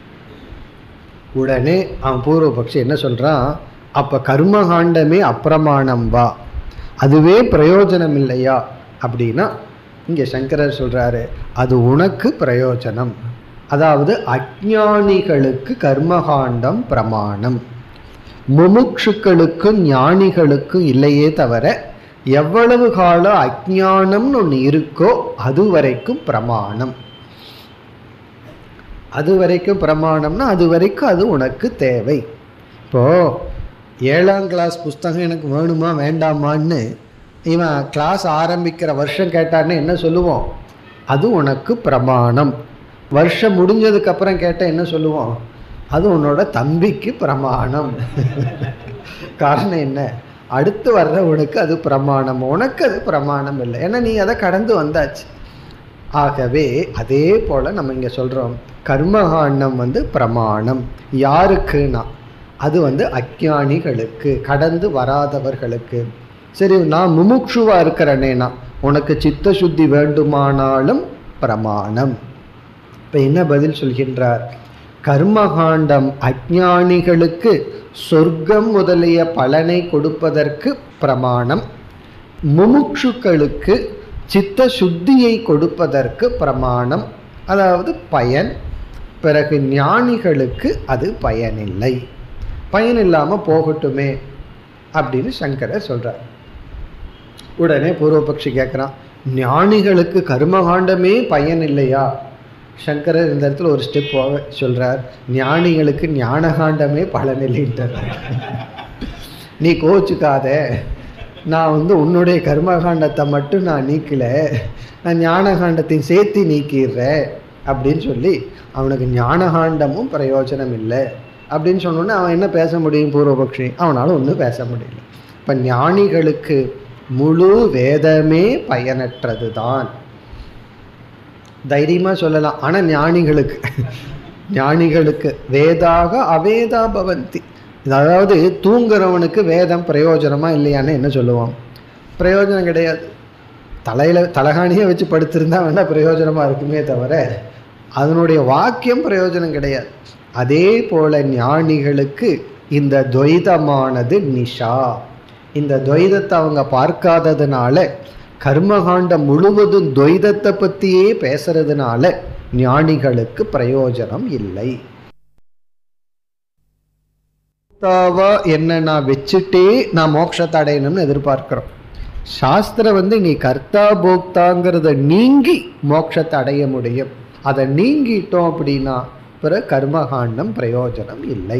உடனே அவன் பூர்வபக்ஷி என்ன சொல்கிறான் அப்போ கர்மகாண்டமே அப்பிரமாணம் வா அதுவே பிரயோஜனம் இல்லையா அப்படின்னா இங்கே சங்கரர் சொல்கிறாரு அது உனக்கு பிரயோஜனம் அதாவது அஜானிகளுக்கு கர்மகாண்டம் பிரமாணம் முமுட்சுக்களுக்கும் ஞானிகளுக்கும் இல்லையே தவிர எவ்வளவு காலம் அஜானம்னு ஒன்று இருக்கோ அது வரைக்கும் பிரமாணம் அது வரைக்கும் பிரமாணம்னா அது வரைக்கும் அது உனக்கு தேவை இப்போது ஏழாம் கிளாஸ் புஸ்தகம் எனக்கு வேணுமா வேண்டாமான்னு இவன் கிளாஸ் ஆரம்பிக்கிற வருஷம் கேட்டான்னு என்ன சொல்லுவோம் அது உனக்கு பிரமாணம் வருஷம் முடிஞ்சதுக்கப்புறம் கேட்டால் என்ன சொல்லுவோம் அது உன்னோட தம்பிக்கு பிரமாணம் காரணம் என்ன அடுத்து வர்றவனுக்கு அது பிரமாணம் உனக்கு அது பிரமாணம் இல்லை ஏன்னா நீ அதை கடந்து வந்தாச்சு ஆகவே அதே போல் நம்ம இங்கே சொல்கிறோம் கர்மகாண்டம் வந்து பிரமாணம் யாருக்குன்னா அது வந்து அஜானிகளுக்கு கடந்து வராதவர்களுக்கு சரி நான் முமுட்சுவாக இருக்கிறனேனா உனக்கு சித்த சுத்தி வேண்டுமானாலும் பிரமாணம் இப்போ என்ன பதில் சொல்கின்றார் கர்மகாண்டம் அஜானிகளுக்கு சொர்க்கம் முதலிய பலனை கொடுப்பதற்கு பிரமாணம் முமுட்சுக்களுக்கு சித்த சுத்தியை கொடுப்பதற்கு பிரமாணம் அதாவது பயன் பிறகு ஞானிகளுக்கு அது பயனில்லை பயன் இல்லாமல் போகட்டுமே அப்படின்னு சங்கரர் சொல்கிறார் உடனே பூர்வபக்ஷி கேட்குறான் ஞானிகளுக்கு கர்மகாண்டமே பயன் இல்லையா சங்கரர் இந்த இடத்துல ஒரு ஸ்டெப் போக சொல்கிறார் ஞானிகளுக்கு ஞானகாண்டமே பலனில்லைன்றார் நீ கோச்சுக்காத நான் வந்து உன்னுடைய கர்மகாண்டத்தை மட்டும் நான் நீக்கலை நான் ஞானகாண்டத்தையும் சேர்த்து நீக்கிடுறேன் அப்படின்னு சொல்லி அவனுக்கு ஞானகாண்டமும் பிரயோஜனம் இல்லை அப்படின்னு சொன்னோன்னே அவன் என்ன பேச முடியும் பூர்வபக்ஷி அவனால் ஒன்றும் பேச முடியல இப்போ ஞானிகளுக்கு முழு வேதமே பயனற்றது தான் தைரியமாக சொல்லலாம் ஆனால் ஞானிகளுக்கு ஞானிகளுக்கு வேதாக அவேதா பவந்தி அதாவது தூங்குறவனுக்கு வேதம் பிரயோஜனமா இல்லையான்னு என்ன சொல்லுவோம் பிரயோஜனம் கிடையாது தலையில் தலகாணியை வச்சு படுத்திருந்தா வேணால் பிரயோஜனமாக இருக்குமே தவிர அதனுடைய வாக்கியம் பிரயோஜனம் கிடையாது அதே போல ஞானிகளுக்கு இந்த துவைதமானது நிஷா இந்த துவைதத்தை அவங்க பார்க்காததுனால கர்மகாண்டம் முழுவதும் துவைதத்தை பற்றியே பேசுறதுனால ஞானிகளுக்கு பிரயோஜனம் இல்லை கர்த்தாவா என்ன நான் வச்சுட்டே நான் மோட்சத்தை அடையணும்னு எதிர்பார்க்கிறோம் சாஸ்திரம் வந்து நீ கர்த்தா போக்தாங்கிறத நீங்கி மோட்சத்தை அடைய முடியும் அதை நீங்கிட்டோம் அப்படின்னா பிறகு கர்மகாண்டம் பிரயோஜனம் இல்லை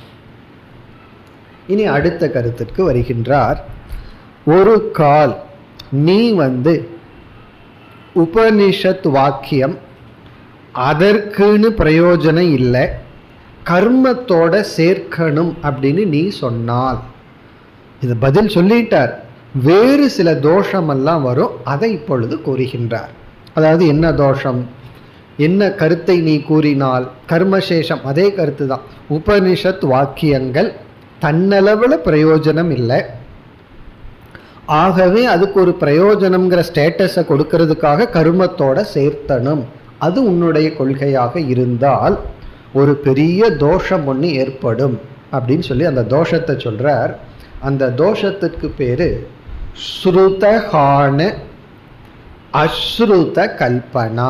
இனி அடுத்த கருத்திற்கு வருகின்றார் ஒரு கால் நீ வந்து உபனிஷத் வாக்கியம் அதற்குன்னு பிரயோஜனம் இல்லை கர்மத்தோட சேர்க்கணும் அப்படின்னு நீ சொன்னால் இது பதில் சொல்லிட்டார் வேறு சில தோஷமெல்லாம் வரும் அதை இப்பொழுது கூறுகின்றார் அதாவது என்ன தோஷம் என்ன கருத்தை நீ கூறினால் கர்மசேஷம் அதே கருத்து தான் உபனிஷத் வாக்கியங்கள் தன்னளவில் பிரயோஜனம் இல்லை ஆகவே அதுக்கு ஒரு பிரயோஜனம்ங்கிற ஸ்டேட்டஸை கொடுக்கறதுக்காக கர்மத்தோட சேர்த்தணும் அது உன்னுடைய கொள்கையாக இருந்தால் ஒரு பெரிய தோஷம் ஒன்று ஏற்படும் அப்படின்னு சொல்லி அந்த தோஷத்தை சொல்றார் அந்த தோஷத்துக்கு பேரு ஸ்ருதஹான அஸ்ருத கல்பனா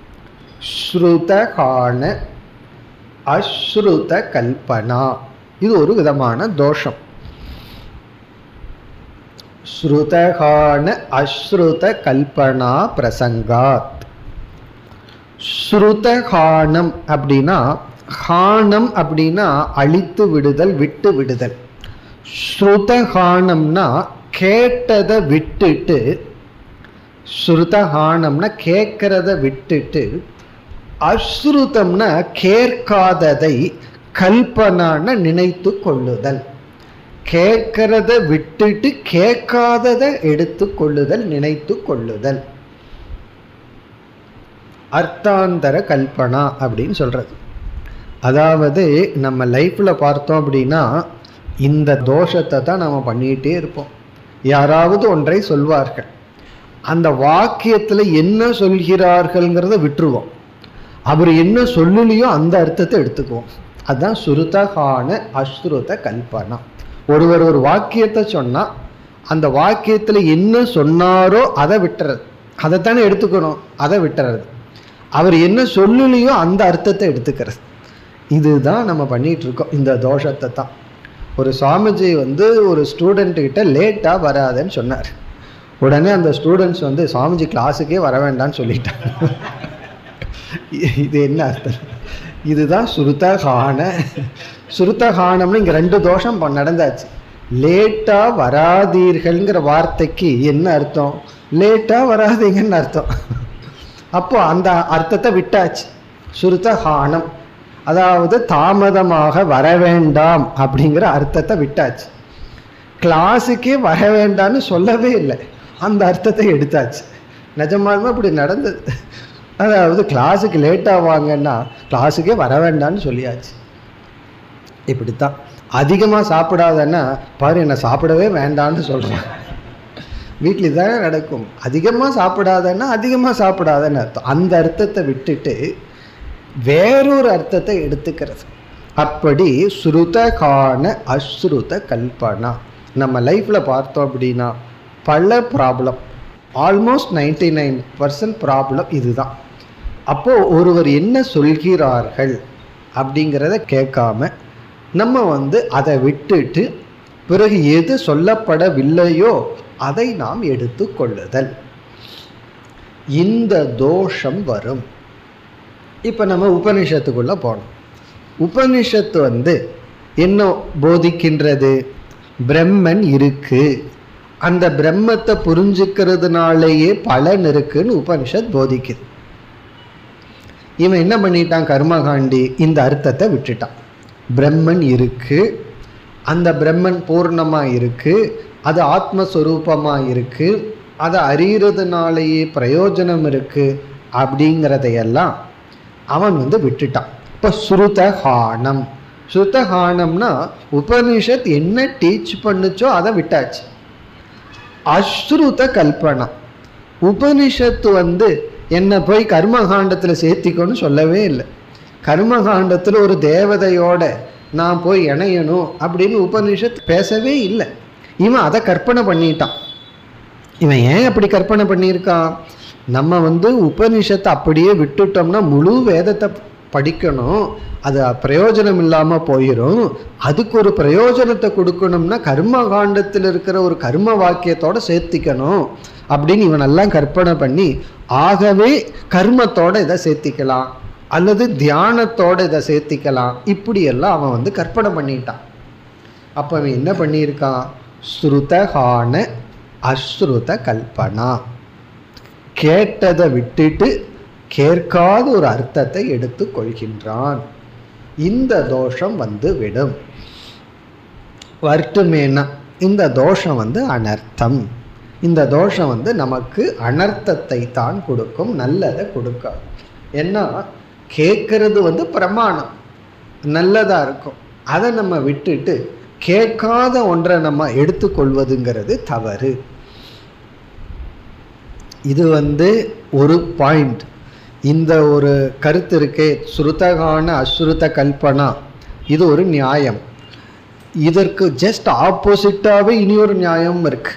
ஸ்ருதஹான அஸ்ருத கல்பனா இது ஒரு விதமான தோஷம் ஸ்ருதகான அஸ்ருத கல்பனா பிரசங்காத் ஸ்ருதகானம் அப்படின்னா ஹானம் அப்படின்னா அழித்து விடுதல் விட்டு விடுதல் ஸ்ருதகானம்னா கேட்டதை விட்டுட்டு ஸ்ருதகானம்னா கேட்கறத விட்டுட்டு அஸ்ருதம்னா கேட்காததை கல்பனான நினைத்து கொள்ளுதல் கேட்கறத விட்டுட்டு கேட்காததை எடுத்து கொள்ளுதல் நினைத்து கொள்ளுதல் அர்த்தாந்தர கல்பனா அப்படின்னு சொல்றது அதாவது நம்ம லைஃப்பில் பார்த்தோம் அப்படின்னா இந்த தோஷத்தை தான் நம்ம பண்ணிகிட்டே இருப்போம் யாராவது ஒன்றை சொல்வார்கள் அந்த வாக்கியத்தில் என்ன சொல்கிறார்கள்ங்கிறத விட்டுருவோம் அவர் என்ன சொல்லலையோ அந்த அர்த்தத்தை எடுத்துக்குவோம் அதுதான் சுருதகான அஸ்ருத கல்பனா ஒருவர் ஒரு வாக்கியத்தை சொன்னால் அந்த வாக்கியத்தில் என்ன சொன்னாரோ அதை விட்டுறது அதைத்தானே எடுத்துக்கணும் அதை விட்டுறது அவர் என்ன சொல்லலையோ அந்த அர்த்தத்தை எடுத்துக்கிறது இதுதான் நம்ம பண்ணிட்டு இருக்கோம் இந்த தோஷத்தை தான் ஒரு சுவாமிஜி வந்து ஒரு ஸ்டூடெண்ட்டுக்கிட்ட லேட்டாக வராதுன்னு சொன்னார் உடனே அந்த ஸ்டூடெண்ட்ஸ் வந்து சுவாமிஜி கிளாஸுக்கே வர வேண்டாம்னு சொல்லிட்டாங்க இது என்ன அர்த்தம் இதுதான் சுருத்தகான சுருத்தகானம்னு இங்கே ரெண்டு தோஷம் ப- நடந்தாச்சு லேட்டாக வராதீர்கள்ங்கிற வார்த்தைக்கு என்ன அர்த்தம் லேட்டாக வராதீங்கன்னு அர்த்தம் அப்போ அந்த அர்த்தத்தை விட்டாச்சு சுருத்தகானம் அதாவது தாமதமாக வர வேண்டாம் அப்படிங்கிற அர்த்தத்தை விட்டாச்சு கிளாஸுக்கே வர வேண்டாம்னு சொல்லவே இல்லை அந்த அர்த்தத்தை எடுத்தாச்சு நிஜமாலுமே அப்படி நடந்தது அதாவது கிளாஸுக்கு லேட்டாக வாங்கன்னா கிளாஸுக்கே வர வேண்டாம்னு சொல்லியாச்சு இப்படித்தான் அதிகமாக சாப்பிடாதன்னா பாரு என்னை சாப்பிடவே வேண்டாம்னு சொல்கிறேன் வீட்டில் இதானே நடக்கும் அதிகமாக சாப்பிடாதன்னா அதிகமாக சாப்பிடாதன்னு அர்த்தம் அந்த அர்த்தத்தை விட்டுட்டு வேறொரு அர்த்தத்தை எடுத்துக்கிறது அப்படி ஸ்ருதகான அஸ்ருத கல்பனா நம்ம லைஃப்பில் பார்த்தோம் அப்படின்னா பல problem almost ninety nine percent problem இதுதான் அப்போது ஒருவர் என்ன சொல்கிறார்கள் அப்படிங்கிறத கேட்காம நம்ம வந்து அதை விட்டுட்டு பிறகு எது சொல்லப்படவில்லையோ அதை நாம் எடுத்துக்கொள்ளுதல் இந்த தோஷம் வரும் இப்போ நம்ம உபனிஷத்துக்குள்ளே போனோம் உபனிஷத்து வந்து என்ன போதிக்கின்றது பிரம்மன் இருக்கு அந்த பிரம்மத்தை புரிஞ்சுக்கிறதுனாலேயே பலன் இருக்குன்னு உபனிஷத் போதிக்குது இவன் என்ன பண்ணிட்டான் கர்மகாண்டி இந்த அர்த்தத்தை விட்டுட்டான் பிரம்மன் இருக்கு அந்த பிரம்மன் பூர்ணமாக இருக்கு அது ஆத்மஸ்வரூபமாக இருக்கு அதை அறியறதுனாலேயே பிரயோஜனம் இருக்கு அப்படிங்கிறதையெல்லாம் அவன் வந்து விட்டுட்டான் இப்போ ஸ்ருதஹானம் ஸ்ருதஹானம்னா உபனிஷத் என்ன டீச் பண்ணுச்சோ அதை விட்டாச்சு அஸ்ருத கல்பனா உபனிஷத்து வந்து என்னை போய் கர்மகாண்டத்தில் சேர்த்திக்கோன்னு சொல்லவே இல்லை கர்மகாண்டத்தில் ஒரு தேவதையோட நான் போய் இணையணும் அப்படின்னு உபனிஷத் பேசவே இல்லை இவன் அதை கற்பனை பண்ணிட்டான் இவன் ஏன் அப்படி கற்பனை பண்ணியிருக்கான் நம்ம வந்து உபனிஷத்தை அப்படியே விட்டுட்டோம்னா முழு வேதத்தை படிக்கணும் அது பிரயோஜனம் இல்லாமல் போயிடும் அதுக்கு ஒரு பிரயோஜனத்தை கொடுக்கணும்னா கர்ம காண்டத்தில் இருக்கிற ஒரு கர்ம வாக்கியத்தோட சேர்த்திக்கணும் அப்படின்னு இவன் எல்லாம் கற்பனை பண்ணி ஆகவே கர்மத்தோட இதை சேர்த்திக்கலாம் அல்லது தியானத்தோட இதை சேர்த்திக்கலாம் இப்படியெல்லாம் அவன் வந்து கற்பனை பண்ணிட்டான் அப்போ அவன் என்ன பண்ணியிருக்கான் ஸ்ருதகான அஸ்ருத கல்பனா கேட்டதை விட்டுட்டு கேட்காத ஒரு அர்த்தத்தை எடுத்து கொள்கின்றான் இந்த தோஷம் வந்து விடும் வர்ட்டுமேனா இந்த தோஷம் வந்து அனர்த்தம் இந்த தோஷம் வந்து நமக்கு அனர்த்தத்தை தான் கொடுக்கும் நல்லதை கொடுக்காது ஏன்னா கேட்கறது வந்து பிரமாணம் நல்லதாக இருக்கும் அதை நம்ம விட்டுட்டு கேட்காத ஒன்றை நம்ம எடுத்துக்கொள்வதுங்கிறது தவறு இது வந்து ஒரு பாயிண்ட் இந்த ஒரு கருத்து இருக்கே ஸ்ருதகான அஸ்ருத கல்பனா இது ஒரு நியாயம் இதற்கு ஜஸ்ட் ஆப்போசிட்டாகவே இனி ஒரு நியாயம் இருக்கு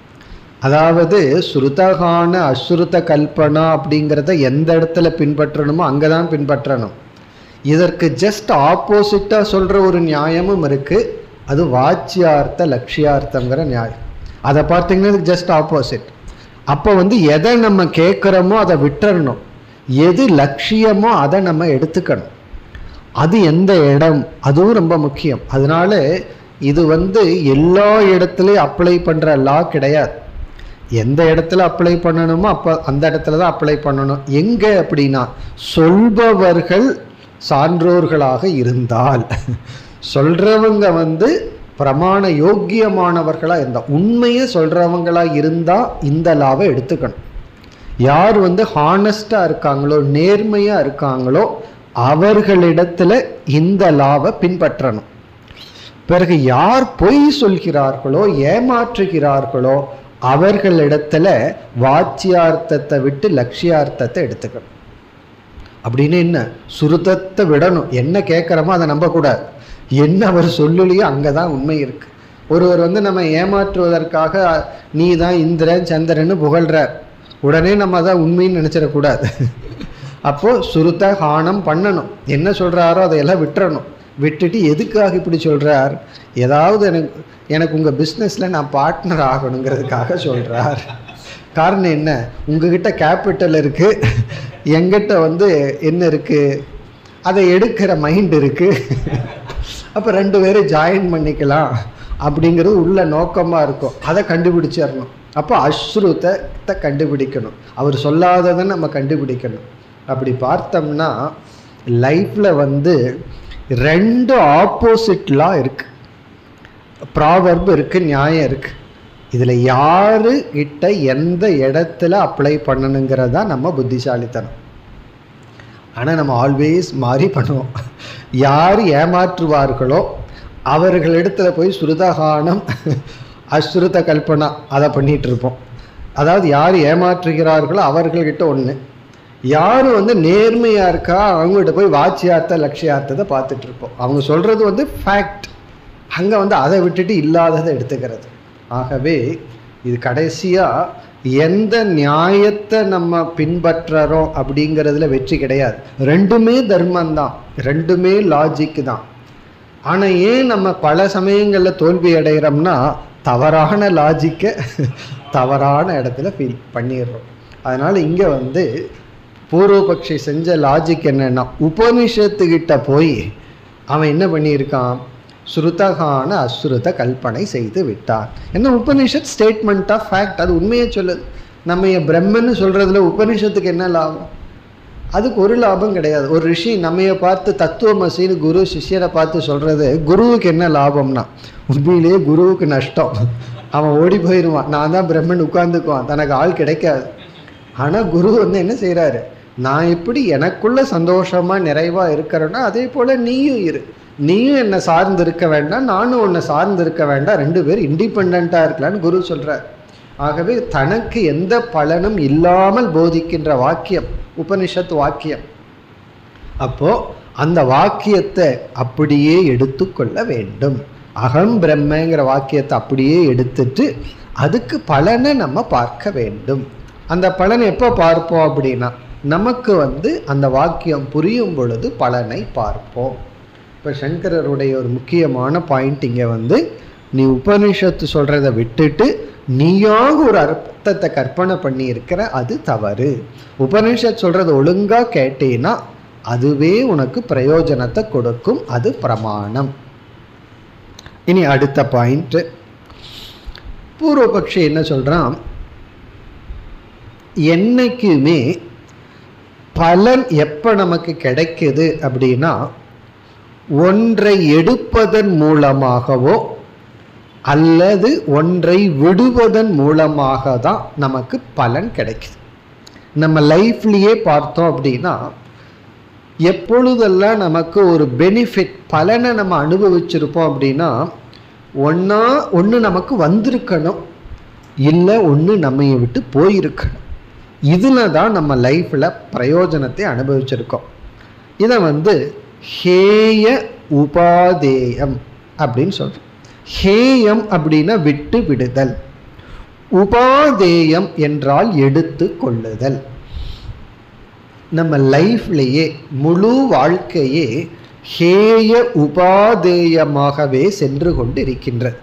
அதாவது ஸ்ருதகான அஸ்ருத கல்பனா அப்படிங்கிறத எந்த இடத்துல பின்பற்றணுமோ அங்கே தான் பின்பற்றணும் இதற்கு ஜஸ்ட் ஆப்போசிட்டாக சொல்கிற ஒரு நியாயமும் இருக்குது அது வாச்சியார்த்த லட்சியார்த்தங்கிற நியாயம் அதை பார்த்தீங்கன்னா ஜஸ்ட் ஆப்போசிட் அப்போ வந்து எதை நம்ம கேட்குறோமோ அதை விட்டுறணும் எது லட்சியமோ அதை நம்ம எடுத்துக்கணும் அது எந்த இடம் அதுவும் ரொம்ப முக்கியம் அதனால இது வந்து எல்லா இடத்துலையும் அப்ளை பண்ணுற லா கிடையாது எந்த இடத்துல அப்ளை பண்ணணுமோ அப்போ அந்த இடத்துல தான் அப்ளை பண்ணணும் எங்கே அப்படின்னா சொல்பவர்கள் சான்றோர்களாக இருந்தால் சொல்றவங்க வந்து பிரமாண யோக்கியமானவர்களாக இருந்தால் உண்மையை சொல்றவங்களா இருந்தால் இந்த லாவை எடுத்துக்கணும் யார் வந்து ஹானஸ்டாக இருக்காங்களோ நேர்மையாக இருக்காங்களோ அவர்களிடத்துல இந்த லாவை பின்பற்றணும் பிறகு யார் பொய் சொல்கிறார்களோ ஏமாற்றுகிறார்களோ அவர்களிடத்துல வாச்சியார்த்தத்தை விட்டு லட்சியார்த்தத்தை எடுத்துக்கணும் அப்படின்னு என்ன சுருதத்தை விடணும் என்ன கேட்குறோமோ அதை நம்பக்கூடாது என்ன அவர் சொல்லலையோ அங்கே தான் உண்மை இருக்கு ஒருவர் வந்து நம்ம ஏமாற்றுவதற்காக நீ தான் இந்திரன் சந்திரன்னு புகழ்றார் உடனே நம்ம அதை உண்மைன்னு நினச்சிடக்கூடாது அப்போது சுருத்த ஹானம் பண்ணணும் என்ன சொல்கிறாரோ அதையெல்லாம் விட்டுறணும் விட்டுட்டு எதுக்காக இப்படி சொல்கிறார் ஏதாவது எனக்கு எனக்கு உங்கள் பிஸ்னஸில் நான் பார்ட்னர் ஆகணுங்கிறதுக்காக சொல்கிறார் காரணம் என்ன உங்ககிட்ட கேபிட்டல் இருக்குது எங்கிட்ட வந்து என்ன இருக்குது அதை எடுக்கிற மைண்ட் இருக்குது அப்போ ரெண்டு பேரும் ஜாயின் பண்ணிக்கலாம் அப்படிங்கிறது உள்ள நோக்கமாக இருக்கும் அதை கண்டுபிடிச்சிடணும் அப்போ அஸ்ருதத்தை கண்டுபிடிக்கணும் அவர் சொல்லாததை நம்ம கண்டுபிடிக்கணும் அப்படி பார்த்தோம்னா லைஃப்பில் வந்து ரெண்டு ஆப்போசிட்லாம் இருக்குது ப்ராவர்பு இருக்குது நியாயம் இருக்குது இதில் யாரு கிட்ட எந்த இடத்துல அப்ளை பண்ணணுங்கிறதா நம்ம புத்திசாலித்தனம் ஆனால் நம்ம ஆல்வேஸ் மாறி பண்ணுவோம் யார் ஏமாற்றுவார்களோ அவர்களிடத்துல போய் சுருதகானம் அஸ்ருத கல்பனா அதை பண்ணிட்டு இருப்போம் அதாவது யார் ஏமாற்றுகிறார்களோ அவர்கள்கிட்ட ஒன்று யார் வந்து நேர்மையாக இருக்கா அவங்ககிட்ட போய் வாட்சியார்த்த லட்சியார்த்தத்தை பார்த்துட்டு இருப்போம் அவங்க சொல்கிறது வந்து ஃபேக்ட் அங்கே வந்து அதை விட்டுட்டு இல்லாததை எடுத்துக்கிறது ஆகவே இது கடைசியாக எந்த நியாயத்தை நம்ம பின்பற்றுறோம் அப்படிங்கிறதுல வெற்றி கிடையாது ரெண்டுமே தர்மம்தான் ரெண்டுமே லாஜிக் தான் ஆனால் ஏன் நம்ம பல சமயங்களில் தோல்வி அடைகிறோம்னா தவறான லாஜிக்கை தவறான இடத்துல ஃபீல் பண்ணிடுறோம் அதனால் இங்கே வந்து பூர்வபக்ஷி செஞ்ச லாஜிக் என்னன்னா உபனிஷத்துக்கிட்ட போய் அவன் என்ன பண்ணியிருக்கான் ஸ்ருதகான அஸ்ருத கல்பனை செய்து விட்டான் என்ன உபனிஷத் ஸ்டேட்மெண்ட் ஆஃப் ஃபேக்ட் அது உண்மையை சொல்லுது நம்ம பிரம்மன்னு சொல்கிறதுல உபனிஷத்துக்கு என்ன லாபம் அதுக்கு ஒரு லாபம் கிடையாது ஒரு ரிஷி நம்மைய பார்த்து தத்துவமசின்னு குரு சிஷ்யரை பார்த்து சொல்கிறது குருவுக்கு என்ன லாபம்னா உண்மையிலேயே குருவுக்கு நஷ்டம் அவன் ஓடி போயிடுவான் நான் தான் பிரம்மன் உட்காந்துக்குவான் தனக்கு ஆள் கிடைக்காது ஆனால் குரு வந்து என்ன செய்கிறாரு நான் எப்படி எனக்குள்ள சந்தோஷமாக நிறைவாக இருக்கிறேன்னா அதே போல் நீயும் இரு நீயும் என்னை சார்ந்து இருக்க வேண்டாம் நானும் உன்னை சார்ந்து இருக்க வேண்டாம் ரெண்டு பேரும் இண்டிபெண்ட்டாக இருக்கலான்னு குரு சொல்கிறார் ஆகவே தனக்கு எந்த பலனும் இல்லாமல் போதிக்கின்ற வாக்கியம் உபனிஷத் வாக்கியம் அப்போ அந்த வாக்கியத்தை அப்படியே எடுத்துக்கொள்ள வேண்டும் அகம் பிரம்மங்கிற வாக்கியத்தை அப்படியே எடுத்துட்டு அதுக்கு பலனை நம்ம பார்க்க வேண்டும் அந்த பலனை எப்போ பார்ப்போம் அப்படின்னா நமக்கு வந்து அந்த வாக்கியம் புரியும் பொழுது பலனை பார்ப்போம் இப்போ சங்கரருடைய ஒரு முக்கியமான பாயிண்ட் இங்கே வந்து நீ உபனிஷத்து சொல்கிறத விட்டுட்டு நீயாக ஒரு அர்த்தத்தை கற்பனை பண்ணி இருக்கிற அது தவறு உபனிஷத் சொல்கிறத ஒழுங்காக கேட்டேன்னா அதுவே உனக்கு பிரயோஜனத்தை கொடுக்கும் அது பிரமாணம் இனி அடுத்த பாயிண்ட் பூர்வபக்ஷி என்ன சொல்கிறான் என்னைக்குமே பலன் எப்போ நமக்கு கிடைக்குது அப்படின்னா ஒன்றை எடுப்பதன் மூலமாகவோ அல்லது ஒன்றை விடுவதன் மூலமாக தான் நமக்கு பலன் கிடைக்குது நம்ம லைஃப்லேயே பார்த்தோம் அப்படின்னா எப்பொழுதெல்லாம் நமக்கு ஒரு பெனிஃபிட் பலனை நம்ம அனுபவிச்சிருப்போம் அப்படின்னா ஒன்றா ஒன்று நமக்கு வந்திருக்கணும் இல்லை ஒன்று நம்மைய விட்டு போயிருக்கணும் இதில் தான் நம்ம லைஃப்பில் பிரயோஜனத்தை அனுபவிச்சிருக்கோம் இதை வந்து ஹேய உபாதேயம் அப்படின்னு சொல்கிறோம் ஹேயம் அப்படின்னா விட்டு விடுதல் உபாதேயம் என்றால் எடுத்து கொள்ளுதல் நம்ம லைஃப்லேயே முழு வாழ்க்கையே ஹேய உபாதேயமாகவே சென்று கொண்டு இருக்கின்றது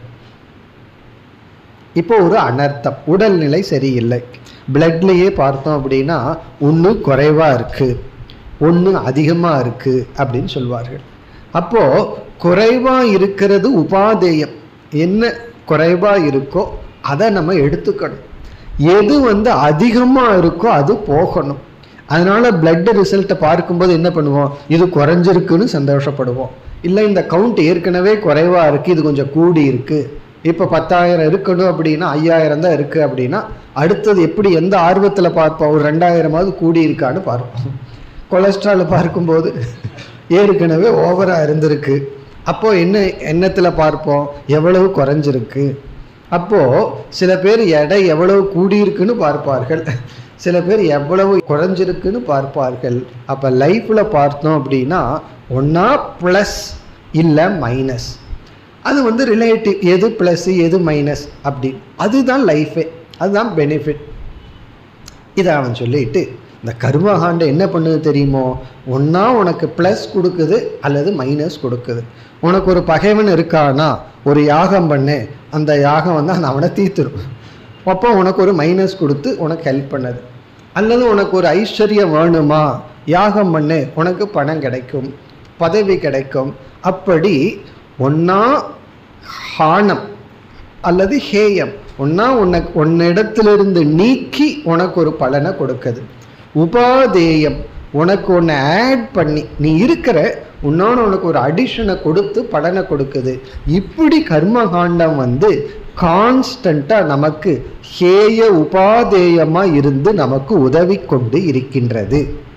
இப்போ ஒரு அனர்த்தம் உடல்நிலை சரியில்லை பிளட்லேயே பார்த்தோம் அப்படின்னா ஒன்று குறைவாக இருக்குது ஒன்று அதிகமாக இருக்குது அப்படின்னு சொல்வார்கள் அப்போது குறைவாக இருக்கிறது உபாதேயம் என்ன குறைவாக இருக்கோ அதை நம்ம எடுத்துக்கணும் எது வந்து அதிகமாக இருக்கோ அது போகணும் அதனால பிளட் ரிசல்ட்டை பார்க்கும்போது என்ன பண்ணுவோம் இது குறைஞ்சிருக்குன்னு சந்தோஷப்படுவோம் இல்லை இந்த கவுண்ட் ஏற்கனவே குறைவாக இருக்குது இது கொஞ்சம் கூடி இருக்குது இப்போ பத்தாயிரம் இருக்கணும் அப்படின்னா ஐயாயிரம் தான் இருக்குது அப்படின்னா அடுத்தது எப்படி எந்த ஆர்வத்தில் பார்ப்போம் ஒரு ரெண்டாயிரமாவது கூடி இருக்கான்னு பார்ப்போம் கொலஸ்ட்ரால் பார்க்கும்போது ஏற்கனவே ஓவராக இருந்திருக்கு அப்போது என்ன எண்ணத்தில் பார்ப்போம் எவ்வளவு குறைஞ்சிருக்கு அப்போது சில பேர் எடை எவ்வளவு கூடியிருக்குன்னு பார்ப்பார்கள் சில பேர் எவ்வளவு குறைஞ்சிருக்குன்னு பார்ப்பார்கள் அப்போ லைஃப்பில் பார்த்தோம் அப்படின்னா ஒன்றா ப்ளஸ் இல்லை மைனஸ் அது வந்து ரிலேட்டிவ் எது ப்ளஸ் எது மைனஸ் அப்படி அதுதான் லைஃபே அதுதான் பெனிஃபிட் இதை அவன் சொல்லிட்டு இந்த கர்மகாண்டம் என்ன பண்ணுது தெரியுமோ ஒன்றா உனக்கு ப்ளஸ் கொடுக்குது அல்லது மைனஸ் கொடுக்குது உனக்கு ஒரு பகைவன் இருக்கானா ஒரு யாகம் பண்ணு அந்த யாகம் வந்து அந்த அவனை தீர்த்துரும் அப்போ உனக்கு ஒரு மைனஸ் கொடுத்து உனக்கு ஹெல்ப் பண்ணுது அல்லது உனக்கு ஒரு ஐஸ்வர்யம் வேணுமா யாகம் பண்ணு உனக்கு பணம் கிடைக்கும் பதவி கிடைக்கும் அப்படி ஒன்றா ஹானம் அல்லது ஹேயம் ஒன்றா உனக்கு உன்னிடத்திலிருந்து நீக்கி உனக்கு ஒரு பலனை கொடுக்குது உபாதேயம் உனக்கு ஒன்று ஆட் பண்ணி நீ இருக்கிற உன்னோட உனக்கு ஒரு அடிஷனை கொடுத்து பலனை கொடுக்குது இப்படி கர்மகாண்டம் வந்து கான்ஸ்டண்ட்டாக நமக்கு ஹேய உபாதேயமாக இருந்து நமக்கு உதவி கொண்டு இருக்கின்றது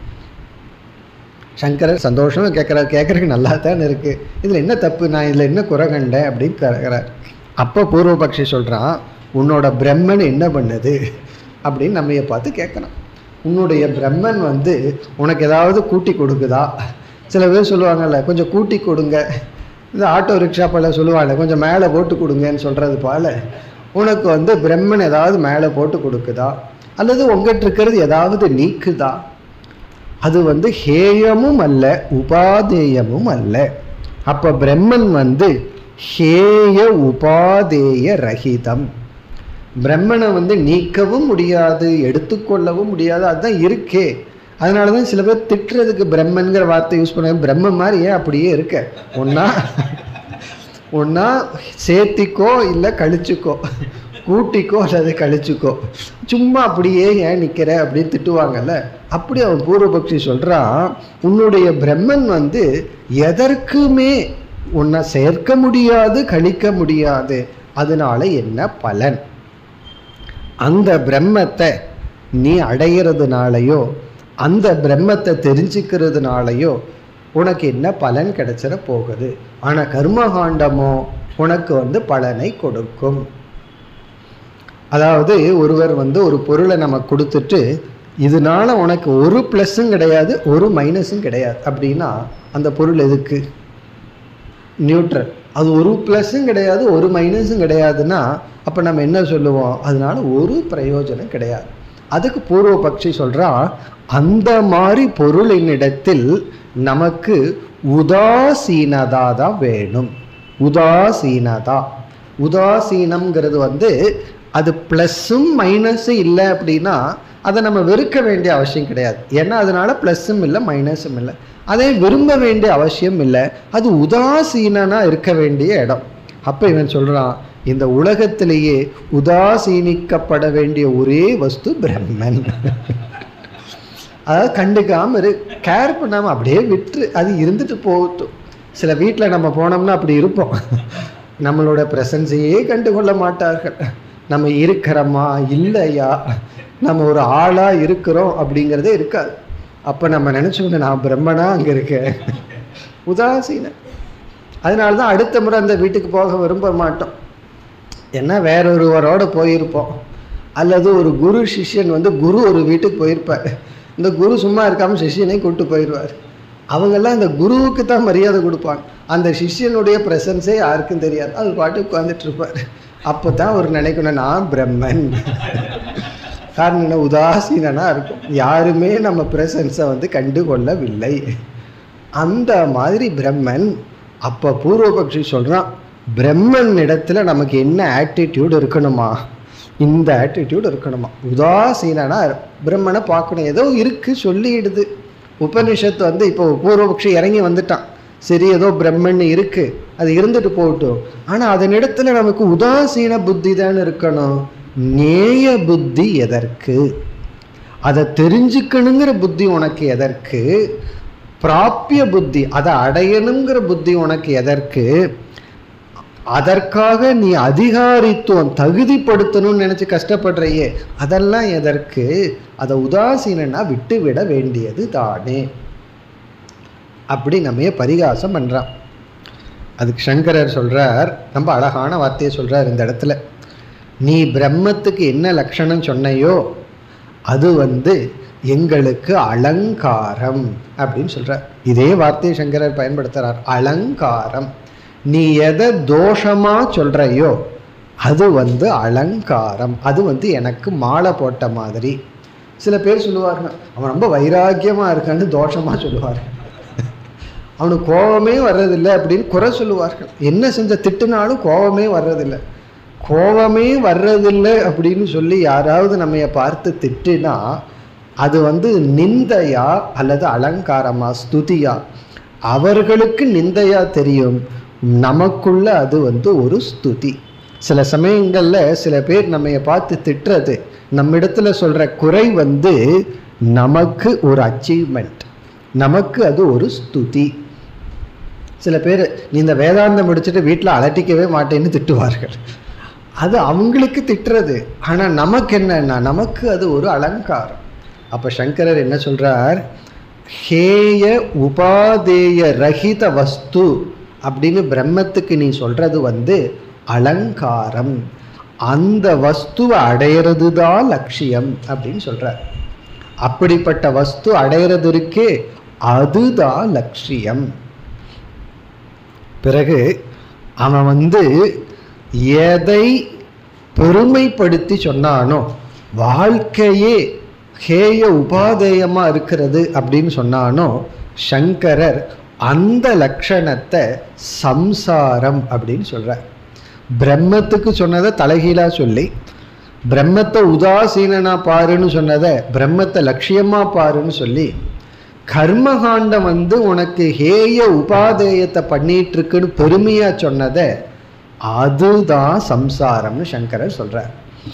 சங்கரர் சந்தோஷமாக கேட்குறாரு கேட்குறதுக்கு நல்லா தான் இருக்குது இதில் என்ன தப்பு நான் இதில் என்ன குறை கண்டேன் அப்படின்னு கேட்குறார் அப்போ பூர்வபக்ஷி சொல்கிறான் உன்னோட பிரம்மன் என்ன பண்ணுது அப்படின்னு நம்மைய பார்த்து கேட்குறான் உன்னுடைய பிரம்மன் வந்து உனக்கு ஏதாவது கூட்டி கொடுக்குதா சில பேர் சொல்லுவாங்கல்ல கொஞ்சம் கூட்டி கொடுங்க இந்த ஆட்டோ ரிக்ஷா போல சொல்லுவாங்க கொஞ்சம் மேலே போட்டு கொடுங்கன்னு சொல்கிறது போல உனக்கு வந்து பிரம்மன் ஏதாவது மேலே போட்டு கொடுக்குதா அல்லது உங்ககிட்ட இருக்கிறது ஏதாவது நீக்குதா அது வந்து ஹேயமும் அல்ல உபாதேயமும் அல்ல அப்ப பிரம்மன் வந்து ஹேய உபாதேய ரஹிதம் பிரம்மனை வந்து நீக்கவும் முடியாது எடுத்துக்கொள்ளவும் முடியாது அதுதான் இருக்கே அதனால தான் சில பேர் திட்டுறதுக்கு பிரம்மன்கிற வார்த்தை யூஸ் பண்ண பிரம்ம மாதிரி ஏன் அப்படியே இருக்க ஒன்றா ஒன்றா சேர்த்திக்கோ இல்லை கழிச்சுக்கோ கூட்டிக்கோ அல்லது கழிச்சுக்கோ சும்மா அப்படியே ஏன் நிற்கிற அப்படின்னு திட்டுவாங்கல்ல அப்படி அவன் பூர்வபக்ஷி சொல்கிறான் உன்னுடைய பிரம்மன் வந்து எதற்குமே உன்னை சேர்க்க முடியாது கழிக்க முடியாது அதனால என்ன பலன் அந்த பிரம்மத்தை நீ அடையிறதுனாலையோ அந்த பிரம்மத்தை தெரிஞ்சுக்கிறதுனாலையோ உனக்கு என்ன பலன் கிடைச்சிட போகுது ஆனால் கர்மகாண்டமோ உனக்கு வந்து பலனை கொடுக்கும் அதாவது ஒருவர் வந்து ஒரு பொருளை நம்ம கொடுத்துட்டு இதனால உனக்கு ஒரு ப்ளஸ்ஸும் கிடையாது ஒரு மைனஸும் கிடையாது அப்படின்னா அந்த பொருள் எதுக்கு நியூட்ரல் அது ஒரு ப்ளஸ்ஸும் கிடையாது ஒரு மைனஸும் கிடையாதுன்னா அப்போ நம்ம என்ன சொல்லுவோம் அதனால ஒரு பிரயோஜனம் கிடையாது அதுக்கு பூர்வபக்ஷி சொல்கிறா அந்த மாதிரி பொருளினிடத்தில் நமக்கு உதாசீனதா தான் வேணும் உதாசீனதா உதாசீனம்ங்கிறது வந்து அது ப்ளஸ்ஸும் மைனஸும் இல்லை அப்படின்னா அதை நம்ம வெறுக்க வேண்டிய அவசியம் கிடையாது ஏன்னா அதனால ப்ளஸ்ஸும் இல்லை மைனஸும் இல்லை அதை விரும்ப வேண்டிய அவசியம் இல்லை அது உதாசீனனா இருக்க வேண்டிய இடம் அப்போ இவன் சொல்கிறான் இந்த உலகத்திலேயே உதாசீனிக்கப்பட வேண்டிய ஒரே வஸ்து பிரம்மன் அதாவது கண்டுக்காம இரு கேர் பண்ணாமல் அப்படியே விட்டு அது இருந்துட்டு போகட்டும் சில வீட்டில் நம்ம போனோம்னா அப்படி இருப்போம் நம்மளோட பிரசன்ஸையே கண்டுகொள்ள மாட்டார்கள் நம்ம இருக்கிறோமா இல்லையா நம்ம ஒரு ஆளாக இருக்கிறோம் அப்படிங்கிறதே இருக்காது அப்போ நம்ம நினச்சோங்க நான் பிரம்மனா அங்கே இருக்கேன் உதாசீன அதனால தான் அடுத்த முறை அந்த வீட்டுக்கு போக விரும்ப மாட்டோம் ஏன்னா வேறொருவரோட போயிருப்போம் அல்லது ஒரு குரு சிஷ்யன் வந்து குரு ஒரு வீட்டுக்கு போயிருப்பார் இந்த குரு சும்மா இருக்காமல் சிஷ்யனை கூப்பிட்டு போயிடுவார் அவங்கெல்லாம் இந்த குருவுக்கு தான் மரியாதை கொடுப்பாங்க அந்த சிஷ்யனுடைய ப்ரெசன்ஸே யாருக்கும் தெரியாது அது பாட்டு உட்காந்துட்டு இருப்பார் அப்போ தான் அவர் நினைக்கணும் நான் பிரம்மன் காரணம் என்ன உதாசீனனாக இருக்கும் யாருமே நம்ம ப்ரெசன்ஸை வந்து கண்டுகொள்ளவில்லை அந்த மாதிரி பிரம்மன் அப்போ பூர்வபக்ஷி சொல்கிறான் பிரம்மன் இடத்துல நமக்கு என்ன ஆட்டிடியூட் இருக்கணுமா இந்த ஆட்டிடியூட் இருக்கணுமா உதாசீனனா பிரம்மனை பார்க்கணும் ஏதோ இருக்கு சொல்லிடுது உபனிஷத்து வந்து இப்போ பூர்வபக்ஷி இறங்கி வந்துட்டான் சரி ஏதோ பிரம்மன் இருக்கு அது இருந்துட்டு போகட்டும் ஆனால் அதனிடத்துல நமக்கு உதாசீன புத்தி தான் இருக்கணும் நேய புத்தி எதற்கு அதை தெரிஞ்சுக்கணுங்கிற புத்தி உனக்கு எதற்கு பிராப்பிய புத்தி அதை அடையணுங்கிற புத்தி உனக்கு எதற்கு அதற்காக நீ அதிகாரித்துவம் தகுதிப்படுத்தணும்னு நினைச்சு கஷ்டப்படுறையே அதெல்லாம் எதற்கு அதை உதாசீனா விட்டு விட வேண்டியது தானே அப்படி நம்ம பரிகாசம் பண்றான் அதுக்கு சங்கரர் சொல்றார் ரொம்ப அழகான வார்த்தையை சொல்றார் இந்த இடத்துல நீ பிரம்மத்துக்கு என்ன லட்சணம் சொன்னையோ அது வந்து எங்களுக்கு அலங்காரம் அப்படின்னு சொல்றார் இதே வார்த்தையை சங்கரர் பயன்படுத்துறார் அலங்காரம் நீ எதை தோஷமா சொல்றையோ அது வந்து அலங்காரம் அது வந்து எனக்கு மாலை போட்ட மாதிரி சில பேர் சொல்லுவார்கள் அவன் ரொம்ப வைராக்கியமா இருக்கான்னு தோஷமா சொல்லுவார்கள் அவனுக்கு கோபமே வர்றதில்லை அப்படின்னு குறை சொல்லுவார்கள் என்ன செஞ்ச திட்டுனாலும் கோபமே வர்றதில்லை கோபமே வர்றதில்லை அப்படின்னு சொல்லி யாராவது நம்மைய பார்த்து திட்டுனா அது வந்து நிந்தையா அல்லது அலங்காரமா ஸ்துதியா அவர்களுக்கு நிந்தையா தெரியும் நமக்குள்ள அது வந்து ஒரு ஸ்துதி சில சமயங்களில் சில பேர் நம்மைய பார்த்து திட்டுறது நம்மிடத்துல சொல்ற குறை வந்து நமக்கு ஒரு அச்சீவ்மெண்ட் நமக்கு அது ஒரு ஸ்துதி சில பேர் நீ இந்த வேதாந்தம் முடிச்சுட்டு வீட்டில் அலட்டிக்கவே மாட்டேன்னு திட்டுவார்கள் அது அவங்களுக்கு திட்டுறது ஆனால் நமக்கு என்னன்னா நமக்கு அது ஒரு அலங்காரம் அப்போ சங்கரர் என்ன சொல்றார் ஹேய உபாதேய ரஹித வஸ்து அப்படின்னு பிரம்மத்துக்கு நீ சொல்றது வந்து அலங்காரம் அந்த வஸ்துவை அடையிறது தான் லட்சியம் அப்படின்னு சொல்றார் அப்படிப்பட்ட வஸ்து அடையிறது இருக்கே அதுதான் லட்சியம் பிறகு அவன் வந்து எதை பெருமைப்படுத்தி சொன்னானோ வாழ்க்கையே ஹேய உபாதேயமா இருக்கிறது அப்படின்னு சொன்னானோ சங்கரர் அந்த லட்சணத்தை சம்சாரம் அப்படின்னு சொல்றார் பிரம்மத்துக்கு சொன்னதை தலைகீழா சொல்லி பிரம்மத்தை உதாசீனனா பாருன்னு சொன்னதை பிரம்மத்தை லட்சியமா பாருன்னு சொல்லி கர்மகாண்டம் வந்து உனக்கு ஹேய உபாதேயத்தை பண்ணிட்டு இருக்குன்னு பெருமையா சொன்னதை அதுதான் சம்சாரம்னு சங்கரர் சொல்றார்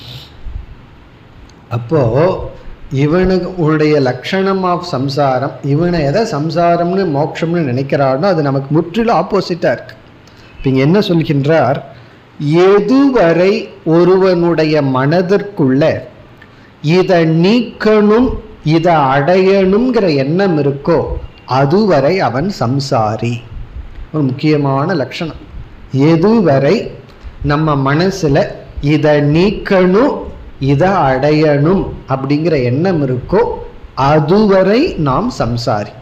அப்போ இவனுக்கு உன்னுடைய லட்சணம் ஆஃப் சம்சாரம் இவனை எதை சம்சாரம்னு மோட்சம்னு நினைக்கிறானோ அது நமக்கு முற்றிலும் ஆப்போசிட்டாக இருக்கு இப்போ இங்கே என்ன சொல்கின்றார் எதுவரை ஒருவனுடைய மனதிற்குள்ள இதை நீக்கணும் இதை அடையணுங்கிற எண்ணம் இருக்கோ அதுவரை அவன் சம்சாரி ஒரு முக்கியமான லட்சணம் எதுவரை நம்ம மனசுல இதை நீக்கணும் இதை அடையணும் அப்படிங்கிற எண்ணம் இருக்கோ அதுவரை நாம் சம்சாரி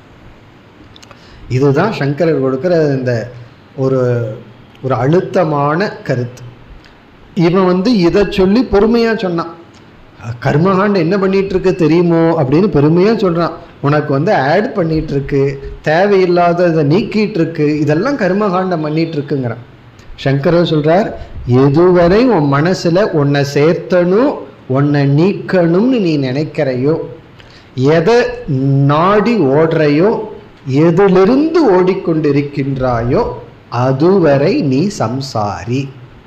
இதுதான் சங்கரர் கொடுக்கிற இந்த ஒரு ஒரு அழுத்தமான கருத்து இவன் வந்து இதை சொல்லி பொறுமையா சொன்னான் கர்மகாண்டம் என்ன பண்ணிட்டு இருக்கு தெரியுமோ அப்படின்னு பெருமையா சொல்றான் உனக்கு வந்து ஆட் பண்ணிட்டு இருக்கு தேவையில்லாததை நீக்கிட்டு இருக்கு இதெல்லாம் கர்மகாண்டம் பண்ணிட்டு இருக்குங்கிறான் சங்கரர் சொல்றார் எதுவரை உன் மனசுல உன்னை சேர்த்தணும் உன்னை நீக்கணும்னு நீ நினைக்கிறையோ எதை நாடி ஓடுறையோ எதிலிருந்து ஓடிக்கொண்டிருக்கின்றாயோ அதுவரை நீ சம்சாரி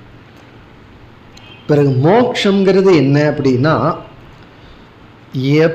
பிறகு மோக்ஷங்கிறது என்ன அப்படின்னா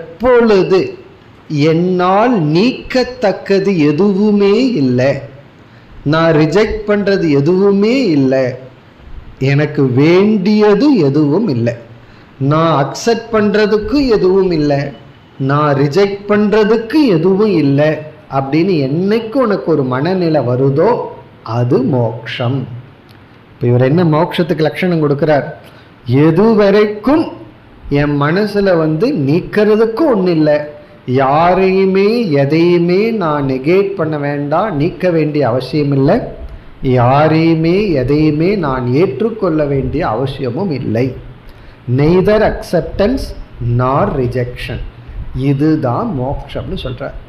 எப்பொழுது என்னால் நீக்கத்தக்கது எதுவுமே இல்லை நான் ரிஜெக்ட் பண்ணுறது எதுவுமே இல்லை எனக்கு வேண்டியது எதுவும் இல்லை நான் அக்செப்ட் பண்ணுறதுக்கு எதுவும் இல்லை நான் ரிஜெக்ட் பண்ணுறதுக்கு எதுவும் இல்லை அப்படின்னு என்னைக்கு உனக்கு ஒரு மனநிலை வருதோ அது மோக்ஷம் இப்போ இவர் என்ன மோட்சத்துக்கு லட்சணம் கொடுக்குறார் எது வரைக்கும் என் மனசில் வந்து நீக்கிறதுக்கும் ஒன்றும் இல்லை யாரையுமே எதையுமே நான் நெகேட் பண்ண வேண்டாம் நீக்க வேண்டிய அவசியம் இல்லை யாரையுமே எதையுமே நான் ஏற்றுக்கொள்ள வேண்டிய அவசியமும் இல்லை நெய்தர் அக்செப்டன்ஸ் நார் ரிஜெக்ஷன் இதுதான் மோட்சம்னு சொல்கிறார்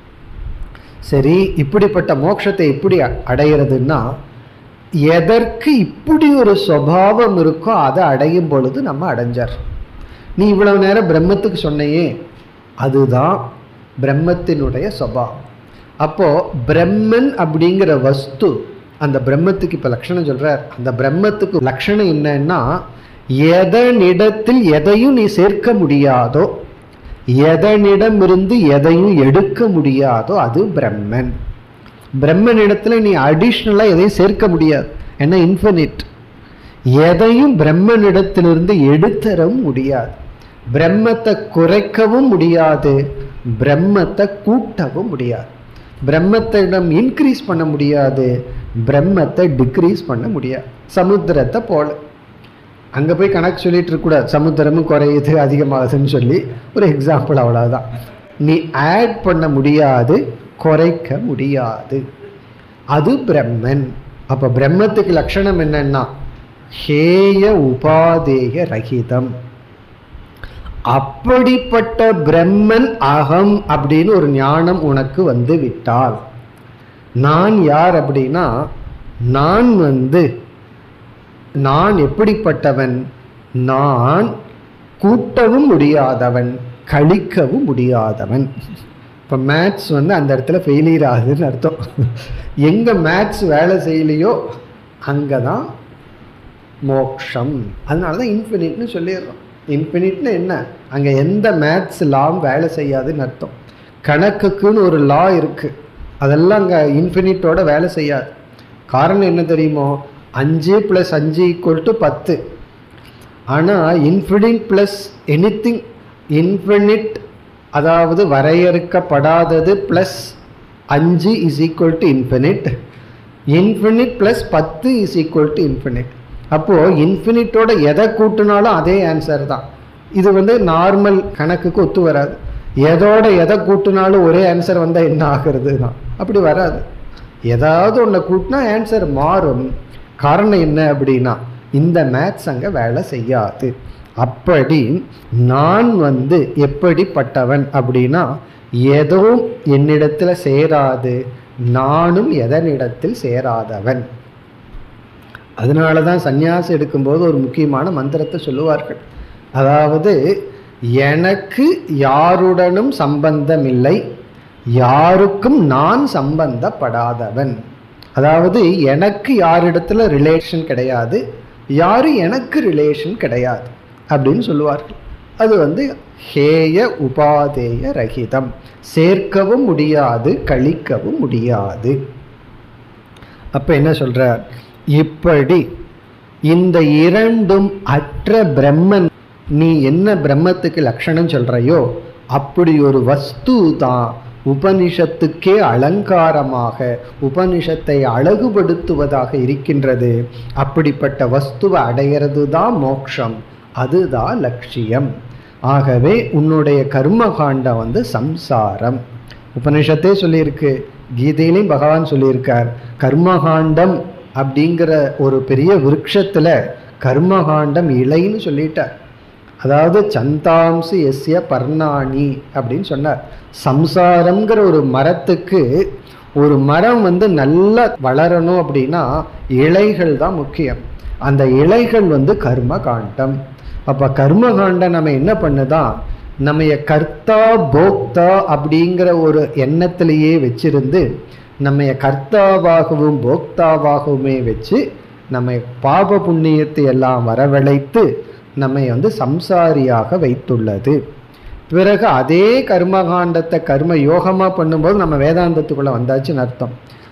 சரி இப்படிப்பட்ட மோட்சத்தை எப்படி அடையிறதுன்னா எதற்கு இப்படி ஒரு சுவாவம் இருக்கோ அதை அடையும் பொழுது நம்ம அடைஞ்சார் நீ இவ்வளவு நேரம் பிரம்மத்துக்கு சொன்னையே அதுதான் பிரம்மத்தினுடைய சுவாவம் அப்போ பிரம்மன் அப்படிங்கிற வஸ்து அந்த பிரம்மத்துக்கு இப்போ லட்சணம் சொல்றார் அந்த பிரம்மத்துக்கு லட்சணம் என்னன்னா எதனிடத்தில் எதையும் நீ சேர்க்க முடியாதோ எதனிடமிருந்து எதையும் எடுக்க முடியாதோ அது பிரம்மன் பிரம்மனிடத்துல நீ அடிஷ்னலாக எதையும் சேர்க்க முடியாது ஏன்னா இன்ஃபினிட் எதையும் பிரம்மனிடத்திலிருந்து எடுத்தரவும் முடியாது பிரம்மத்தை குறைக்கவும் முடியாது பிரம்மத்தை கூட்டவும் முடியாது பிரம்மத்திடம் இன்க்ரீஸ் பண்ண முடியாது பிரம்மத்தை டிக்ரீஸ் பண்ண முடியாது சமுத்திரத்தை போல அங்கே போய் கணக்கு சொல்லிட்டு இருக்கக்கூடாது சமுத்திரமும் குறையுது அதிகமாகுதுன்னு சொல்லி ஒரு எக்ஸாம்பிள் அவ்வளோதான் நீ ஆட் பண்ண முடியாது குறைக்க முடியாது அது பிரம்மன் அப்போ பிரம்மத்துக்கு லட்சணம் என்னன்னா ஹேய உபாதேய ரகிதம் அப்படிப்பட்ட பிரம்மன் அகம் அப்படின்னு ஒரு ஞானம் உனக்கு வந்து விட்டால் நான் யார் அப்படின்னா நான் வந்து நான் எப்படிப்பட்டவன் நான் கூட்டவும் முடியாதவன் கழிக்கவும் முடியாதவன் இப்போ மேத்ஸ் வந்து அந்த இடத்துல ஃபெயிலியர் ஆகுதுன்னு அர்த்தம் எங்கே மேத்ஸ் வேலை செய்யலையோ அங்கே தான் மோக்ஷம் அதனால தான் இன்ஃபினிட்னு சொல்லிடுறோம் இன்ஃபினிட்னு என்ன அங்கே எந்த மேத்ஸ் லாவும் வேலை செய்யாதுன்னு அர்த்தம் கணக்குக்குன்னு ஒரு லா இருக்குது அதெல்லாம் அங்கே இன்ஃபினிட்டோட வேலை செய்யாது காரணம் என்ன தெரியுமோ அஞ்சு ப்ளஸ் அஞ்சு ஈக்குவல் டு பத்து ஆனால் infinite plus anything infinite அதாவது வரையறுக்கப்படாதது ப்ளஸ் அஞ்சு is equal to infinite infinite plus பத்து இஸ் ஈக்குவல் டு இன்ஃபினிட் அப்போது இன்ஃபினிட்டோட எதை கூட்டினாலும் அதே ஆன்சர் தான் இது வந்து நார்மல் கணக்குக்கு ஒத்து வராது எதோட எதை கூட்டினாலும் ஒரே ஆன்சர் வந்தால் என்ன ஆகிறது தான் அப்படி வராது ஏதாவது ஒன்றை கூட்டினா ஆன்சர் மாறும் காரணம் என்ன அப்படின்னா இந்த மேத்ஸ் அங்கே வேலை செய்யாது அப்படி நான் வந்து எப்படிப்பட்டவன் அப்படின்னா எதுவும் என்னிடத்தில் சேராது நானும் எதனிடத்தில் சேராதவன் அதனால தான் சந்நியாசம் எடுக்கும்போது ஒரு முக்கியமான மந்திரத்தை சொல்லுவார்கள் அதாவது எனக்கு யாருடனும் சம்பந்தம் இல்லை யாருக்கும் நான் சம்பந்தப்படாதவன் அதாவது எனக்கு யாரிடத்துல ரிலேஷன் கிடையாது யாரும் எனக்கு ரிலேஷன் கிடையாது அப்படின்னு சொல்லுவார்கள் அது வந்து ஹேய உபாதேய ரகிதம் சேர்க்கவும் முடியாது கழிக்கவும் முடியாது அப்ப என்ன சொல்றார் இப்படி இந்த இரண்டும் அற்ற பிரம்மன் நீ என்ன பிரம்மத்துக்கு லட்சணம் சொல்றையோ அப்படி ஒரு வஸ்து தான் உபனிஷத்துக்கே அலங்காரமாக உபனிஷத்தை அழகுபடுத்துவதாக இருக்கின்றது அப்படிப்பட்ட வஸ்துவை அடையிறது தான் மோக்ஷம் அதுதான் லட்சியம் ஆகவே உன்னுடைய கர்மகாண்டம் வந்து சம்சாரம் உபனிஷத்தே சொல்லியிருக்கு கீதையிலையும் பகவான் சொல்லியிருக்கார் கர்மகாண்டம் அப்படிங்கிற ஒரு பெரிய விருட்சத்தில் கர்மகாண்டம் இலைன்னு சொல்லிட்டார் அதாவது சந்தாம்சு எஸ்ய பர்ணாணி அப்படின்னு சொன்னார் சம்சாரம்ங்கிற ஒரு மரத்துக்கு ஒரு மரம் வந்து நல்லா வளரணும் அப்படின்னா இலைகள் தான் முக்கியம் அந்த இலைகள் வந்து கர்ம காண்டம் அப்போ கர்ம காண்டம் நம்ம என்ன பண்ணுதான் நம்ம கர்த்தா போக்தா அப்படிங்கிற ஒரு எண்ணத்திலேயே வச்சிருந்து நம்ம கர்த்தாவாகவும் போக்தாவாகவுமே வச்சு நம்ம பாப புண்ணியத்தை எல்லாம் வரவழைத்து நம்மை வந்து சம்சாரியாக வைத்துள்ளது பிறகு அதே கர்மகாண்டத்தை கர்ம யோகமாக பண்ணும்போது நம்ம வேதாந்தத்துக்குள்ளே வந்தாச்சுன்னு அர்த்தம்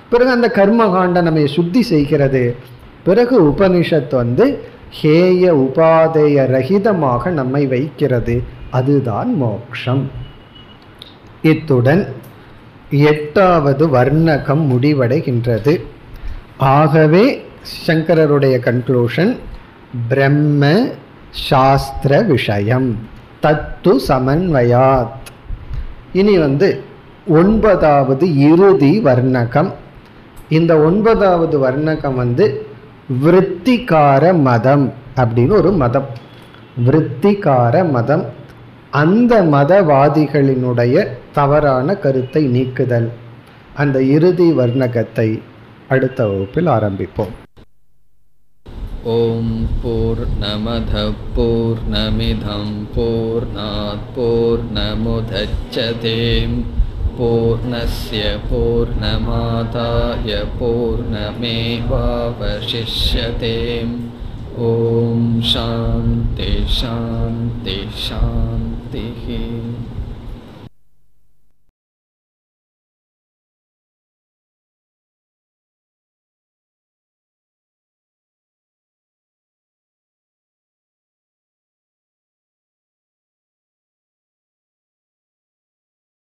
பிறகு அந்த கர்மகாண்டம் நம்மை சுத்தி செய்கிறது பிறகு உபனிஷத் வந்து ஹேய உபாதேய ரகிதமாக நம்மை வைக்கிறது அதுதான் மோக்ஷம் இத்துடன் எட்டாவது வர்ணகம் முடிவடைகின்றது ஆகவே சங்கரருடைய கன்க்ளூஷன் பிரம்ம சாஸ்திர விஷயம் தத்து சமன்வயாத் இனி வந்து ஒன்பதாவது இறுதி வர்ணகம் இந்த ஒன்பதாவது வர்ணகம் வந்து விருத்திகார மதம் அப்படின்னு ஒரு மதம் விருத்திகார மதம் அந்த மதவாதிகளினுடைய தவறான கருத்தை நீக்குதல் அந்த இறுதி வர்ணகத்தை அடுத்த வகுப்பில் ஆரம்பிப்போம் ॐ पूर्णमधः पूर्णमिधं पूर्णात् पूर्णमुदच्छते पूर्णस्य पूर्णमादाय पूर्णमेवावशिष्यते ॐ शान्ति शान्ति शान्तिः